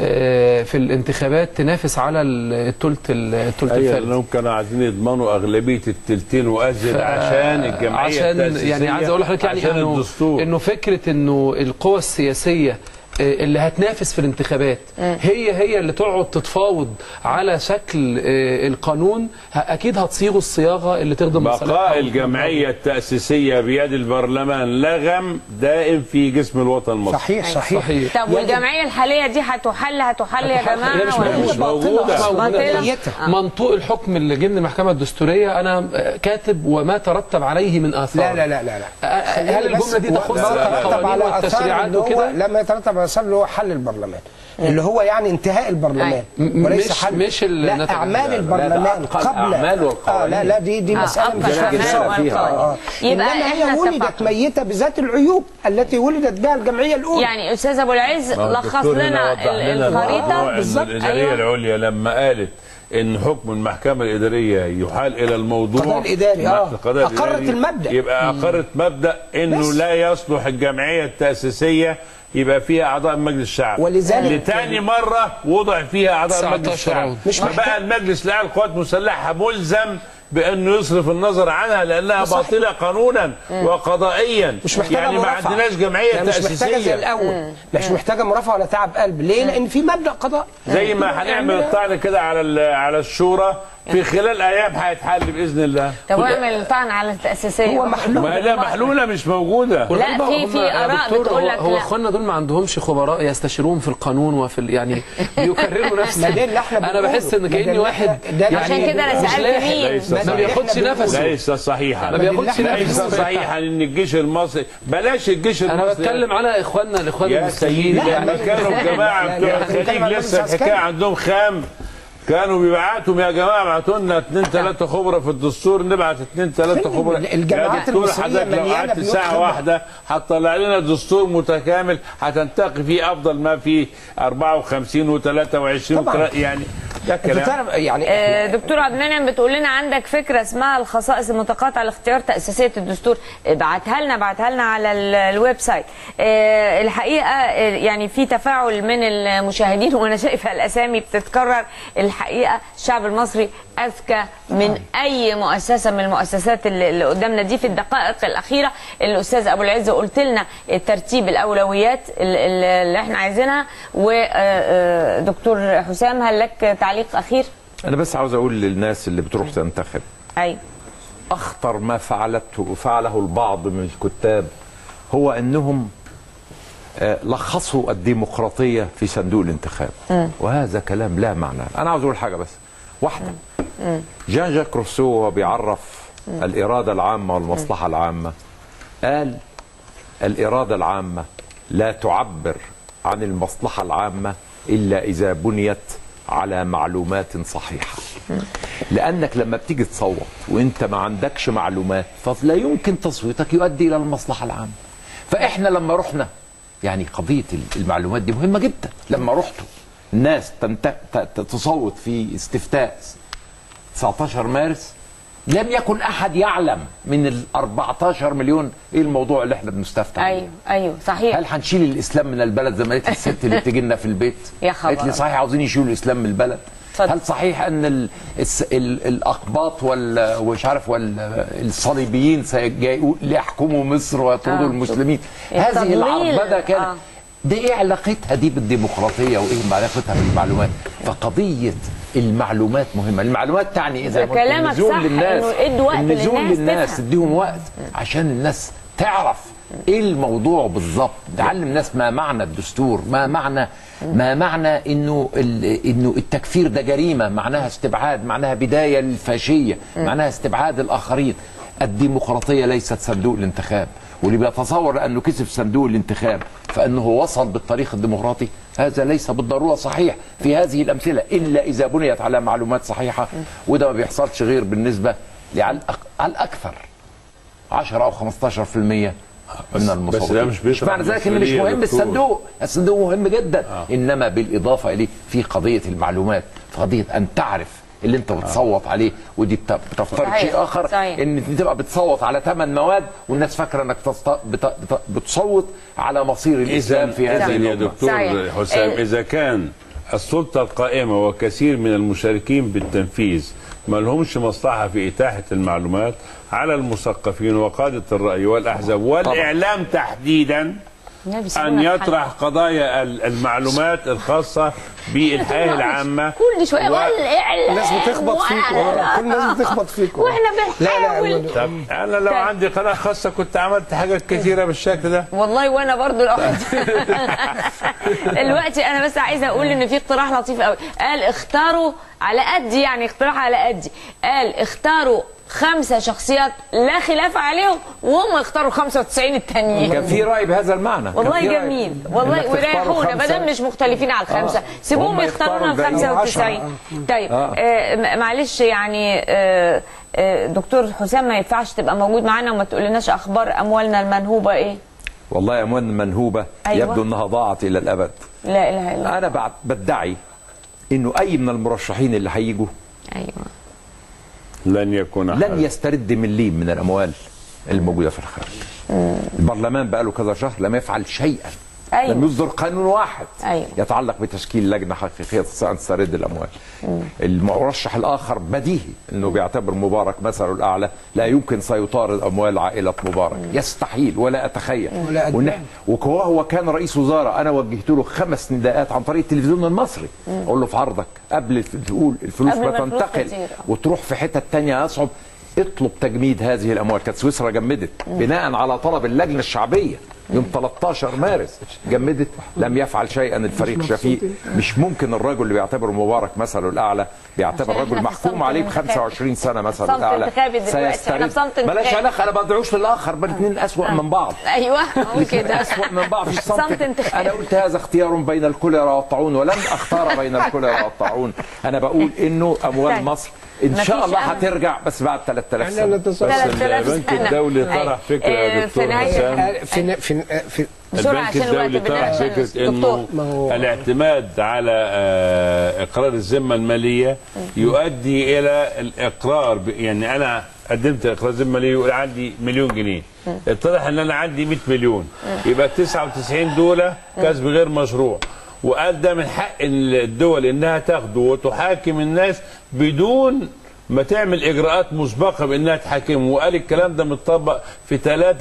آه، في الانتخابات تنافس على الثلث الثلث ايوه الفارغ لانهم كانوا عايزين يضمنوا اغلبيه التلتين وازيد عشان الجمعيه عشان التأسيسية، يعني عايز اقول لحضرتك يعني عشان انه الدستور انه فكره انه القوى السياسيه آه، اللي هتنافس في الانتخابات هي هي اللي تقعد تتفاوض على شكل آه، القانون ه- اكيد هتصيغوا الصياغه اللي تخدم مصالحها بقاء الجمعيه التاسيسيه بيد البرلمان لغم دائم في جسم الوطن المصري صحيح صحيح صحيح طب والجمعيه الحاليه دي هتحل هتحل يا هتحل. جماعه هي مش ولا مش مش موجودة. مش موجودة. باطلة. منطوق الحكم اللي جه من المحكمه الدستوريه انا آه، كاتب وما ترتب عليه من اثار لا لا لا لا لا آه، هل بس الجمله دي و- تخص ما يترتب القوانين على اثار والتشريعات اللي هو وكده لما يترتب على اثار اللي هو حل البرلمان اللي هو يعني انتهاء البرلمان م- وليس مش- حل مش ال- لا نتج- اعمال لا، لا، البرلمان ده قبل الأعمال والقوانين. آه لا لا دي دي آه، مساله أبقى مش الأعمال فيها فيها. آه. يبقى انما إحنا هي ولدت اتفقنا. ميته بذات العيوب التي ولدت بها الجمعيه الاولى يعني استاذ ابو العز ما هو لخص الدكتور هنا لنا وضح ال- لنا الخريطه الموضوع إن بالظبط. الاداريه أيوة. العليا لما قالت ان حكم المحكمه الاداريه يحال الى الموضوع القضاء الإداري، مع- آه. القضاء أقرت الإداري المبدأ. يبقى اقرت مبدا انه بس. لا يصلح الجمعيه التاسيسيه يبقى فيها اعضاء مجلس الشعب ولذلك- لتاني مره وضع فيها اعضاء 19 مجلس الشعب عضو. مش فبقى محتاج- المجلس الاعلى للقوات المسلحه ملزم بانه يصرف النظر عنها لانها صحيح. باطله قانونا وقضائيا مش محتاجه يعني ما مرافعة. عندناش جمعيه يعني مش محتاجه زي تاسيسيه الاول مش محتاجه مرافعه ولا تعب قلب ليه لان في مبدا قضاء زي ما هنعمل الطعن كده على ال- على الشورى في خلال ايام هيتحل باذن الله طب واعمل طعن على التاسيسيه هو محلول. ما لا محلوله مش موجوده لا، في- هم- في يا آراء دكتور، بتقول هو- لك هو لا. اخواننا دول ما عندهمش خبراء يستشيرون في القانون وفي ال- يعني بيكرروا نفس ما ده اللي احنا انا بنقوله. بحس ان ما ده كاني اللي واحد إحنا- ده اللي عشان كده انا مش سالت لاحق. مين ليس ما صحيح. بياخدش إحنا نفسه ليس صحيحا ما بياخدش اللي إحنا ليس نفسه صحيحا ان الجيش المصري بلاش الجيش انا المصري بتكلم على اخواننا الاخوان يا المسلمين سيدي يعني لما كانوا الجماعه لا، بتوع لا، بنتكلم الخليج عن لسه المجلس الحكايه العسكري. عندهم خام كانوا بيبعتوا يا جماعه ابعتوا لنا اثنين ثلاثه خبراء في الدستور نبعت اثنين ثلاثه فين خبراء الجامعات يا دكتور المصرية حضرتك لو مليانة قعدت بنوك ساعه خبرة. واحده هتطلع لنا دستور متكامل هتنتقي فيه افضل ما فيه 54 و23 طبعاً. يعني ده انت كلام تعرف يعني آه، دكتور عبد المنعم بتقول لنا عندك فكره اسمها الخصائص المتقاطعه لاختيار تاسيسيه الدستور ابعتها لنا ابعتها لنا على ال- الويب سايت آه، الحقيقه آه، يعني في تفاعل من المشاهدين وانا شايفه الاسامي بتتكرر الحقيقه الشعب المصري اذكى من اي مؤسسه من المؤسسات اللي اللي قدامنا دي في الدقائق الاخيره الاستاذ ابو العز قلت لنا ترتيب الاولويات ال- ال- اللي احنا عايزينها ودكتور حسام هل لك تعليق اخير؟ انا بس عاوز اقول للناس اللي بتروح تنتخب ايوه اخطر ما فعلته فعله البعض من الكتاب هو انهم آه، لخصوا الديمقراطيه في صندوق الانتخاب وهذا كلام لا معنى له. انا عاوز اقول حاجه بس واحده جان جاك روسو وهو بيعرف الاراده العامه والمصلحه العامه قال الاراده العامه لا تعبر عن المصلحه العامه الا اذا بنيت على معلومات صحيحه لانك لما بتيجي تصوت وانت ما عندكش معلومات فلا يمكن تصويتك يؤدي الى المصلحه العامه فاحنا لما رحنا يعني قضيه المعلومات دي مهمه جدا لما رحتوا الناس تنت... ت- تصوت في استفتاء 19 مارس لم يكن احد يعلم من ال 14 مليون ايه الموضوع اللي احنا بنستفتى عليه. ايوه ايوه صحيح هل هنشيل الاسلام من البلد زي ما قالت لي الست اللي بتيجي لنا في البيت يا خبر قالت لي صحيح عاوزين يشيلوا الاسلام من البلد اتفضل. هل صحيح ان ال الس ال الاقباط وال ومش عارف والصليبيين سيجوا ليحكموا مصر ويطردوا آه. المسلمين هذه التضليل. العربده كانت آه. دي ايه علاقتها دي بالديمقراطيه وايه علاقتها بالمعلومات فقضيه المعلومات مهمه المعلومات تعني اذا قلت كلامك النزول صح، للناس إنه ادوا وقت النزول للناس للناس تفهم. اديهم وقت عشان الناس تعرف ايه الموضوع بالظبط تعلم الناس ما معنى الدستور ما معنى ما معنى انه ال- انه التكفير ده جريمه معناها استبعاد معناها بدايه للفاشيه معناها استبعاد الاخرين الديمقراطيه ليست صندوق الانتخاب واللي بيتصور انه كسب صندوق الانتخاب فانه وصل بالطريق الديمقراطي هذا ليس بالضروره صحيح في هذه الامثله الا اذا بنيت على معلومات صحيحه وده ما بيحصلش غير بالنسبه لعلى الأق- على الاكثر 10 او 15% من بس المصوتين ده مش بيشرح معنى ذلك ان مش المسؤولية يا مهم دكتور. الصندوق الصندوق مهم جدا آه. انما بالاضافه اليه في قضيه المعلومات في قضيه ان تعرف اللي انت بتصوت عليه ودي بت- بتفترض صحيح. شيء اخر صحيح. ان انت تبقى بتصوت على ثمان مواد والناس فاكره انك تصط... بت... بت... بتصوت على مصير الاسلام إذا في هذه إذا يا الامه دكتور صحيح. حسام ال- إذا كان السلطة القائمة وكثير من المشاركين بالتنفيذ ما لهمش مصلحة في إتاحة المعلومات على المثقفين وقادة الرأي والأحزاب والإعلام تحديدا النبي أن سيبونا في يطرح حالنا. قضايا ال- المعلومات الخاصة بالحياة العامة كل شويه و- والاعلام الناس بتخبط فيك وأنا- كل الناس بتخبط فيك واحنا لا لا بنحاول طب أنا لو طيب. عندي قناة خاصة كنت عملت حاجات كثيرة بالشكل ده والله وانا برضو لو دلوقتي انا بس عايزه اقول ان في اقتراح لطيف قوي قال اختاروا على قدي يعني اقتراح على قدي قال اختاروا خمسه شخصيات لا خلاف عليهم وهم يختاروا 95 التانيين كان في راي بهذا المعنى كان والله في رأي. جميل إنك والله تختاروا ويريحونا ما خمسة. دام مش مختلفين على الخمسه سيبوهم وهم يختاروا لنا يختاروا الباقيين 95 طيب آه. آه م- معلش يعني آه آه دكتور حسام ما ينفعش تبقى موجود معانا وما تقولناش اخبار اموالنا المنهوبه ايه والله اموال منهوبه أيوة. يبدو انها ضاعت الى الابد لا اله الا الله انا بعد بدعي انه اي من المرشحين اللي هيجوا ايوه لن يكون أحد لن يسترد مليم من الاموال الموجوده في الخارج البرلمان بقى له كذا شهر لم يفعل شيئا أيوة. لم يصدر قانون واحد أيوة. يتعلق بتشكيل لجنه حقيقيه تستطيع ان تسترد الاموال المرشح الاخر بديهي انه بيعتبر مبارك مثله الاعلى لا يمكن سيطارد اموال عائله مبارك يستحيل ولا اتخيل ولا أتبع. ونحن وهو كان رئيس وزراء انا وجهت له خمس نداءات عن طريق التلفزيون المصري اقول له في عرضك قبل الف- تقول الفلوس قبل ما ما الفلوس تنتقل تطير. وتروح في حتة تانية أصعب اطلب تجميد هذه الأموال كانت سويسرا جمدت بناء على طلب اللجنة الشعبية يوم 13 مارس جمدت لم يفعل شيئا الفريق شفيق مش ممكن الرجل اللي بيعتبر مبارك مثله الأعلى بيعتبر عشان رجل احنا في محكوم صمت عليه ب انتخابي. 25 سنة مثله صمت الأعلى انتخابي دلوقتي، احنا في صمت بلاش انتخابي. علاقة أنا ما بدعوش للآخر بل الاثنين أسوأ من بعض ايوه هو كده أسوأ من بعض في الصمت صمت انتخابي. أنا قلت هذا اختيار بين الكوليرا والطاعون ولن أختار بين الكوليرا والطاعون أنا بقول إنه أموال طيب. مصر إن شاء مفيش الله أمل. هترجع بس بعد 3000 احنا سنة نتصور بس 3000 البنك سنة. الدولي أيوة. طرح فكرة آه، يا في دكتور نهاية حسام آه، في في في بسرعة البنك عشان الوقت الدولي طرح بالله عشان فكرة الدكتور. انه ما هو- الاعتماد على آه، اقرار الذمة المالية يؤدي الى الاقرار ب- يعني انا قدمت اقرار ذمة مالية يقول عندي مليون جنيه اتضح ان انا عندي 100 مليون يبقى 99 دولة كسب غير مشروع وقال ده من حق الدول انها تاخده وتحاكم الناس بدون ما تعمل اجراءات مسبقه بانها تحاكمه وقال الكلام ده متطبق في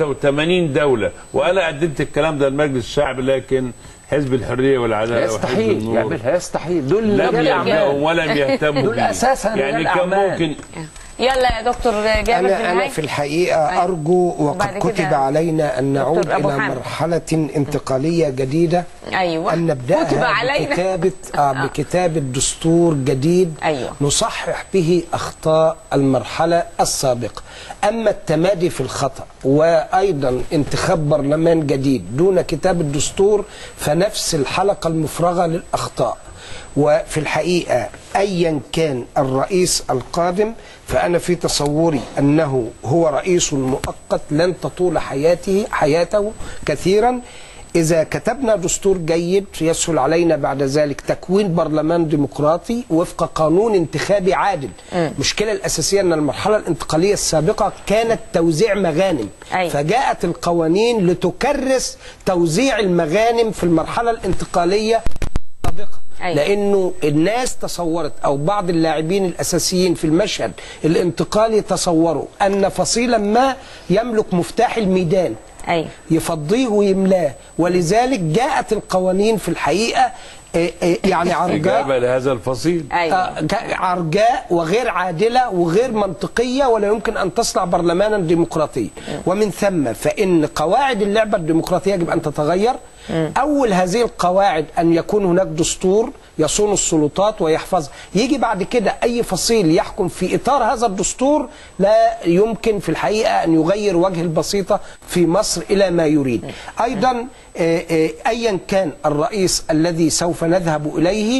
83 دوله وانا قدمت الكلام ده لمجلس الشعب لكن حزب الحريه والعداله وحزب يستحيل النور يعملها يستحيل دول لم رجال يعملوا أعمال. ولم يهتموا دول بيه. أساساً رجال يعني كان أعمال. ممكن يلا يا دكتور جابر في أنا أنا النهاية في الحقيقة أيوة. أرجو وبعد وقد كده كتب علينا أن نعود دكتور أبو إلى حامد. مرحلة انتقالية جديدة ايوه أن كتب نبدأها علينا بكتابة آه بكتابة دستور جديد أيوة. نصحح به أخطاء المرحلة السابقة أما التمادي في الخطأ وأيضا انتخاب برلمان جديد دون كتابة دستور فنفس الحلقة المفرغة للأخطاء وفي الحقيقة أيا كان الرئيس القادم فأنا في تصوري أنه هو رئيس مؤقت لن تطول حياته حياته كثيرا إذا كتبنا دستور جيد يسهل علينا بعد ذلك تكوين برلمان ديمقراطي وفق قانون انتخابي عادل المشكلة الأساسية أن المرحلة الانتقالية السابقة كانت توزيع مغانم أيوة. فجاءت القوانين لتكرس توزيع المغانم في المرحلة الانتقالية السابقة أيوة. لانه الناس تصورت او بعض اللاعبين الاساسيين في المشهد الانتقالي تصوروا ان فصيلا ما يملك مفتاح الميدان ايوه يفضيه ويملاه ولذلك جاءت القوانين في الحقيقه آه، آه، يعني عرجاء إجابة لهذا الفصيل ايوه آه، ك- عرجاء وغير عادلة وغير منطقية ولا يمكن أن تصنع برلمانا ديمقراطيا ومن ثم فإن قواعد اللعبة الديمقراطية يجب أن تتغير أول هذه القواعد أن يكون هناك دستور يصون السلطات ويحفظها يجي بعد كده أي فصيل يحكم في إطار هذا الدستور لا يمكن في الحقيقة أن يغير وجه البسيطة في مصر إلى ما يريد أيضا آه، آه، أيا كان الرئيس الذي سوف نذهب إليه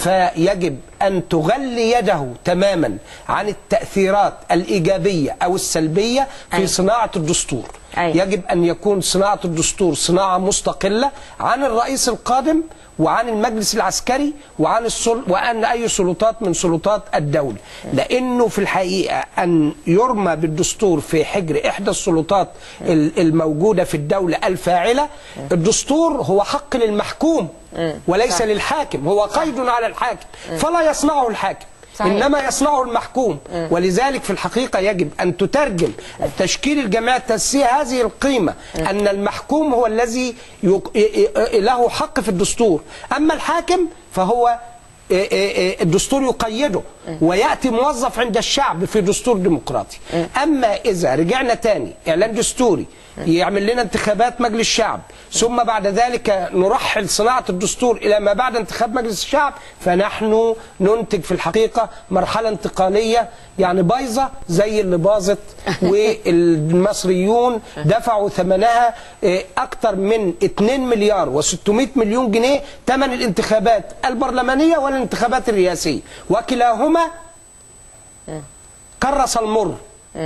فيجب أن تغلي يده تماما عن التأثيرات الإيجابية أو السلبية في أيوة. صناعة الدستور أيوة. يجب أن يكون صناعة الدستور صناعة مستقلة عن الرئيس القادم وعن المجلس العسكري وعن السل... وعن أي سلطات من سلطات الدولة لأنه في الحقيقة أن يرمى بالدستور في حجر إحدى السلطات ال- الموجودة في الدولة الفاعلة الدستور هو حق للمحكوم وليس للحاكم هو قيد على الحاكم فلا يصنعه الحاكم صحيح. إنما يصنعه المحكوم ولذلك في الحقيقة يجب أن تترجم تشكيل الجمعية التأسيسية هذه القيمة أن المحكوم هو الذي يق... ي- ي- له حق في الدستور أما الحاكم فهو إيه إيه إيه الدستور يقيده ويأتي موظف عند الشعب في دستور ديمقراطي أما إذا رجعنا تاني إعلان دستوري يعمل لنا انتخابات مجلس الشعب ثم بعد ذلك نرحل صناعة الدستور إلى ما بعد انتخاب مجلس الشعب فنحن ننتج في الحقيقة مرحلة انتقالية يعني بايظة زي اللي باظت والمصريون دفعوا ثمنها إيه، أكثر من 2 مليار و600 مليون جنيه ثمن الانتخابات البرلمانية والانتخابات الرئاسية وكلاهما كرس المر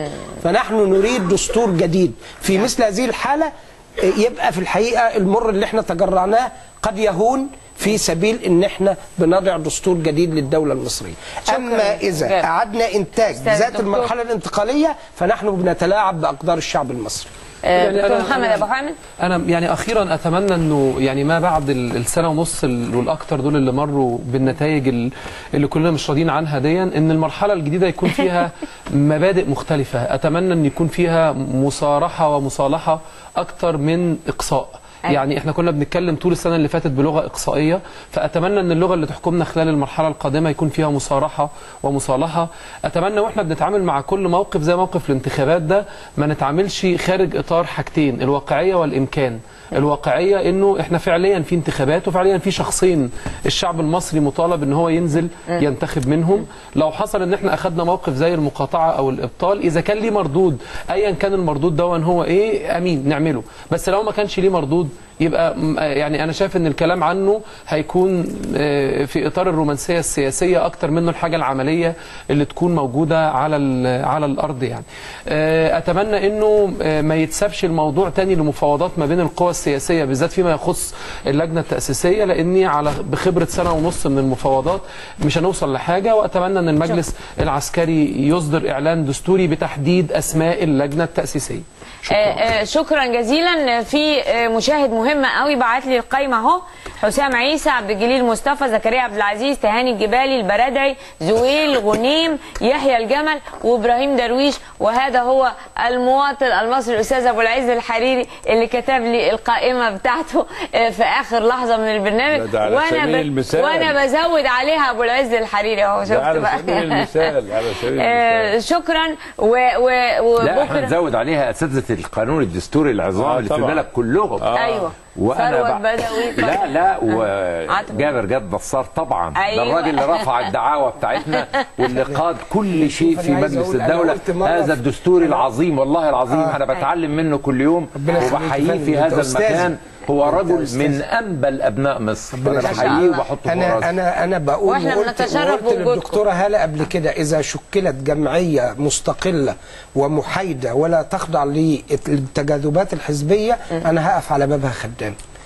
فنحن نريد دستور جديد في مثل هذه الحالة آه، يبقى في الحقيقة المر اللي احنا تجرعناه قد يهون في سبيل ان احنا بنضع دستور جديد للدولة المصرية اما اذا جاب. اعدنا انتاج أستاذ ذات الدكتور. المرحلة الانتقالية فنحن بنتلاعب باقدار الشعب المصري آه، يعني دكتور أنا- محمد أنا- ابو حامد انا يعني اخيرا اتمنى انه يعني ما بعد ال- السنه ونص ال- والاكثر دول اللي مروا بالنتائج ال- اللي كلنا مش راضيين عنها ديا ان المرحله الجديده يكون فيها مبادئ مختلفه اتمنى ان يكون فيها مصارحه ومصالحه اكثر من اقصاء أيوة. يعني احنا كنا بنتكلم طول السنه اللي فاتت بلغه اقصائيه فاتمنى ان اللغه اللي تحكمنا خلال المرحله القادمه يكون فيها مصارحه ومصالحه اتمنى واحنا بنتعامل مع كل موقف زي موقف الانتخابات ده ما نتعاملش خارج اطار حاجتين الواقعيه والامكان الواقعيه انه احنا فعليا في انتخابات وفعليا في شخصين الشعب المصري مطالب ان هو ينزل ينتخب منهم لو حصل ان احنا اخذنا موقف زي المقاطعه او الابطال اذا كان ليه مردود ايا كان المردود ده هو ايه امين نعمله بس لو ما كانش ليه مردود يبقى م- آه يعني انا شايف ان الكلام عنه هيكون آه، في اطار الرومانسيه السياسيه اكتر منه الحاجه العمليه اللي تكون موجوده على ال- على الارض يعني آه، اتمنى انه آه، ما يتسابش الموضوع تاني لمفاوضات ما بين القوى السياسيه بالذات فيما يخص اللجنه التاسيسيه لاني على بخبره سنه ونص من المفاوضات مش هنوصل لحاجه واتمنى ان المجلس العسكري يصدر اعلان دستوري بتحديد اسماء اللجنه التاسيسيه آه، آه، شكرا جزيلا في آه، مشاهد مهم قوي بعت لي القايمه اهو حسام عيسى عبد الجليل مصطفى زكريا عبد العزيز تهاني الجبالي البرادعي زويل غنيم يحيى الجمل وابراهيم درويش وهذا هو المواطن المصري الاستاذ ابو العز الحريري اللي كتب لي القائمه بتاعته آه، في اخر لحظه من البرنامج لا، ده على سبيل المثال. وانا بزود عليها ابو العز الحريري اهو شفت ده على بقى سبيل المثال على سبيل آه، المثال شكرا و و لا احنا وبكره نزود عليها اساتذه القانون الدستوري العظام آه، اللي في طبعا. البلد كلهم ايوه وانا ثروت بع- بدوي لا لا عاطف. وجابر جاد نصار طبعا أيوة. ده الراجل اللي رفع الدعاوى بتاعتنا واللي قاد كل شيء شوف في أنا عايز مجلس أقول- أنا الدوله قلت مرة هذا في- الدستور العظيم والله العظيم آه. انا بتعلم منه كل يوم ربنا يخليك يا وبحييه فندم، في أنت هذا أستاذي. المكان هو أنت رجل أستاذي. من انبل ابناء مصر ربنا انا يخليك. بحييه الله. وبحطه فوق انا راسي انا انا بقول وإحنا وقلت, بنتشرف وقلت بوجودكم. للدكتوره هاله قبل كده اذا شكلت جمعيه مستقله ومحايده ولا تخضع للتجاذبات الحزبيه انا هقف على بابها خدام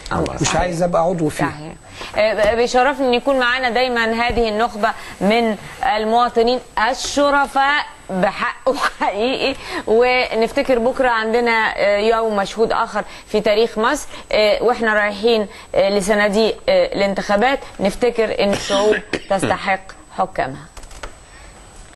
مش عايز ابقى عضو فيه صحيح آه، بيشرفني ان يكون معانا دايما هذه النخبه من المواطنين الشرفاء بحقه حقيقي ونفتكر بكره عندنا آه، يوم مشهود اخر في تاريخ مصر آه، واحنا رايحين آه، لصناديق آه، الانتخابات نفتكر ان الشعوب تستحق حكامها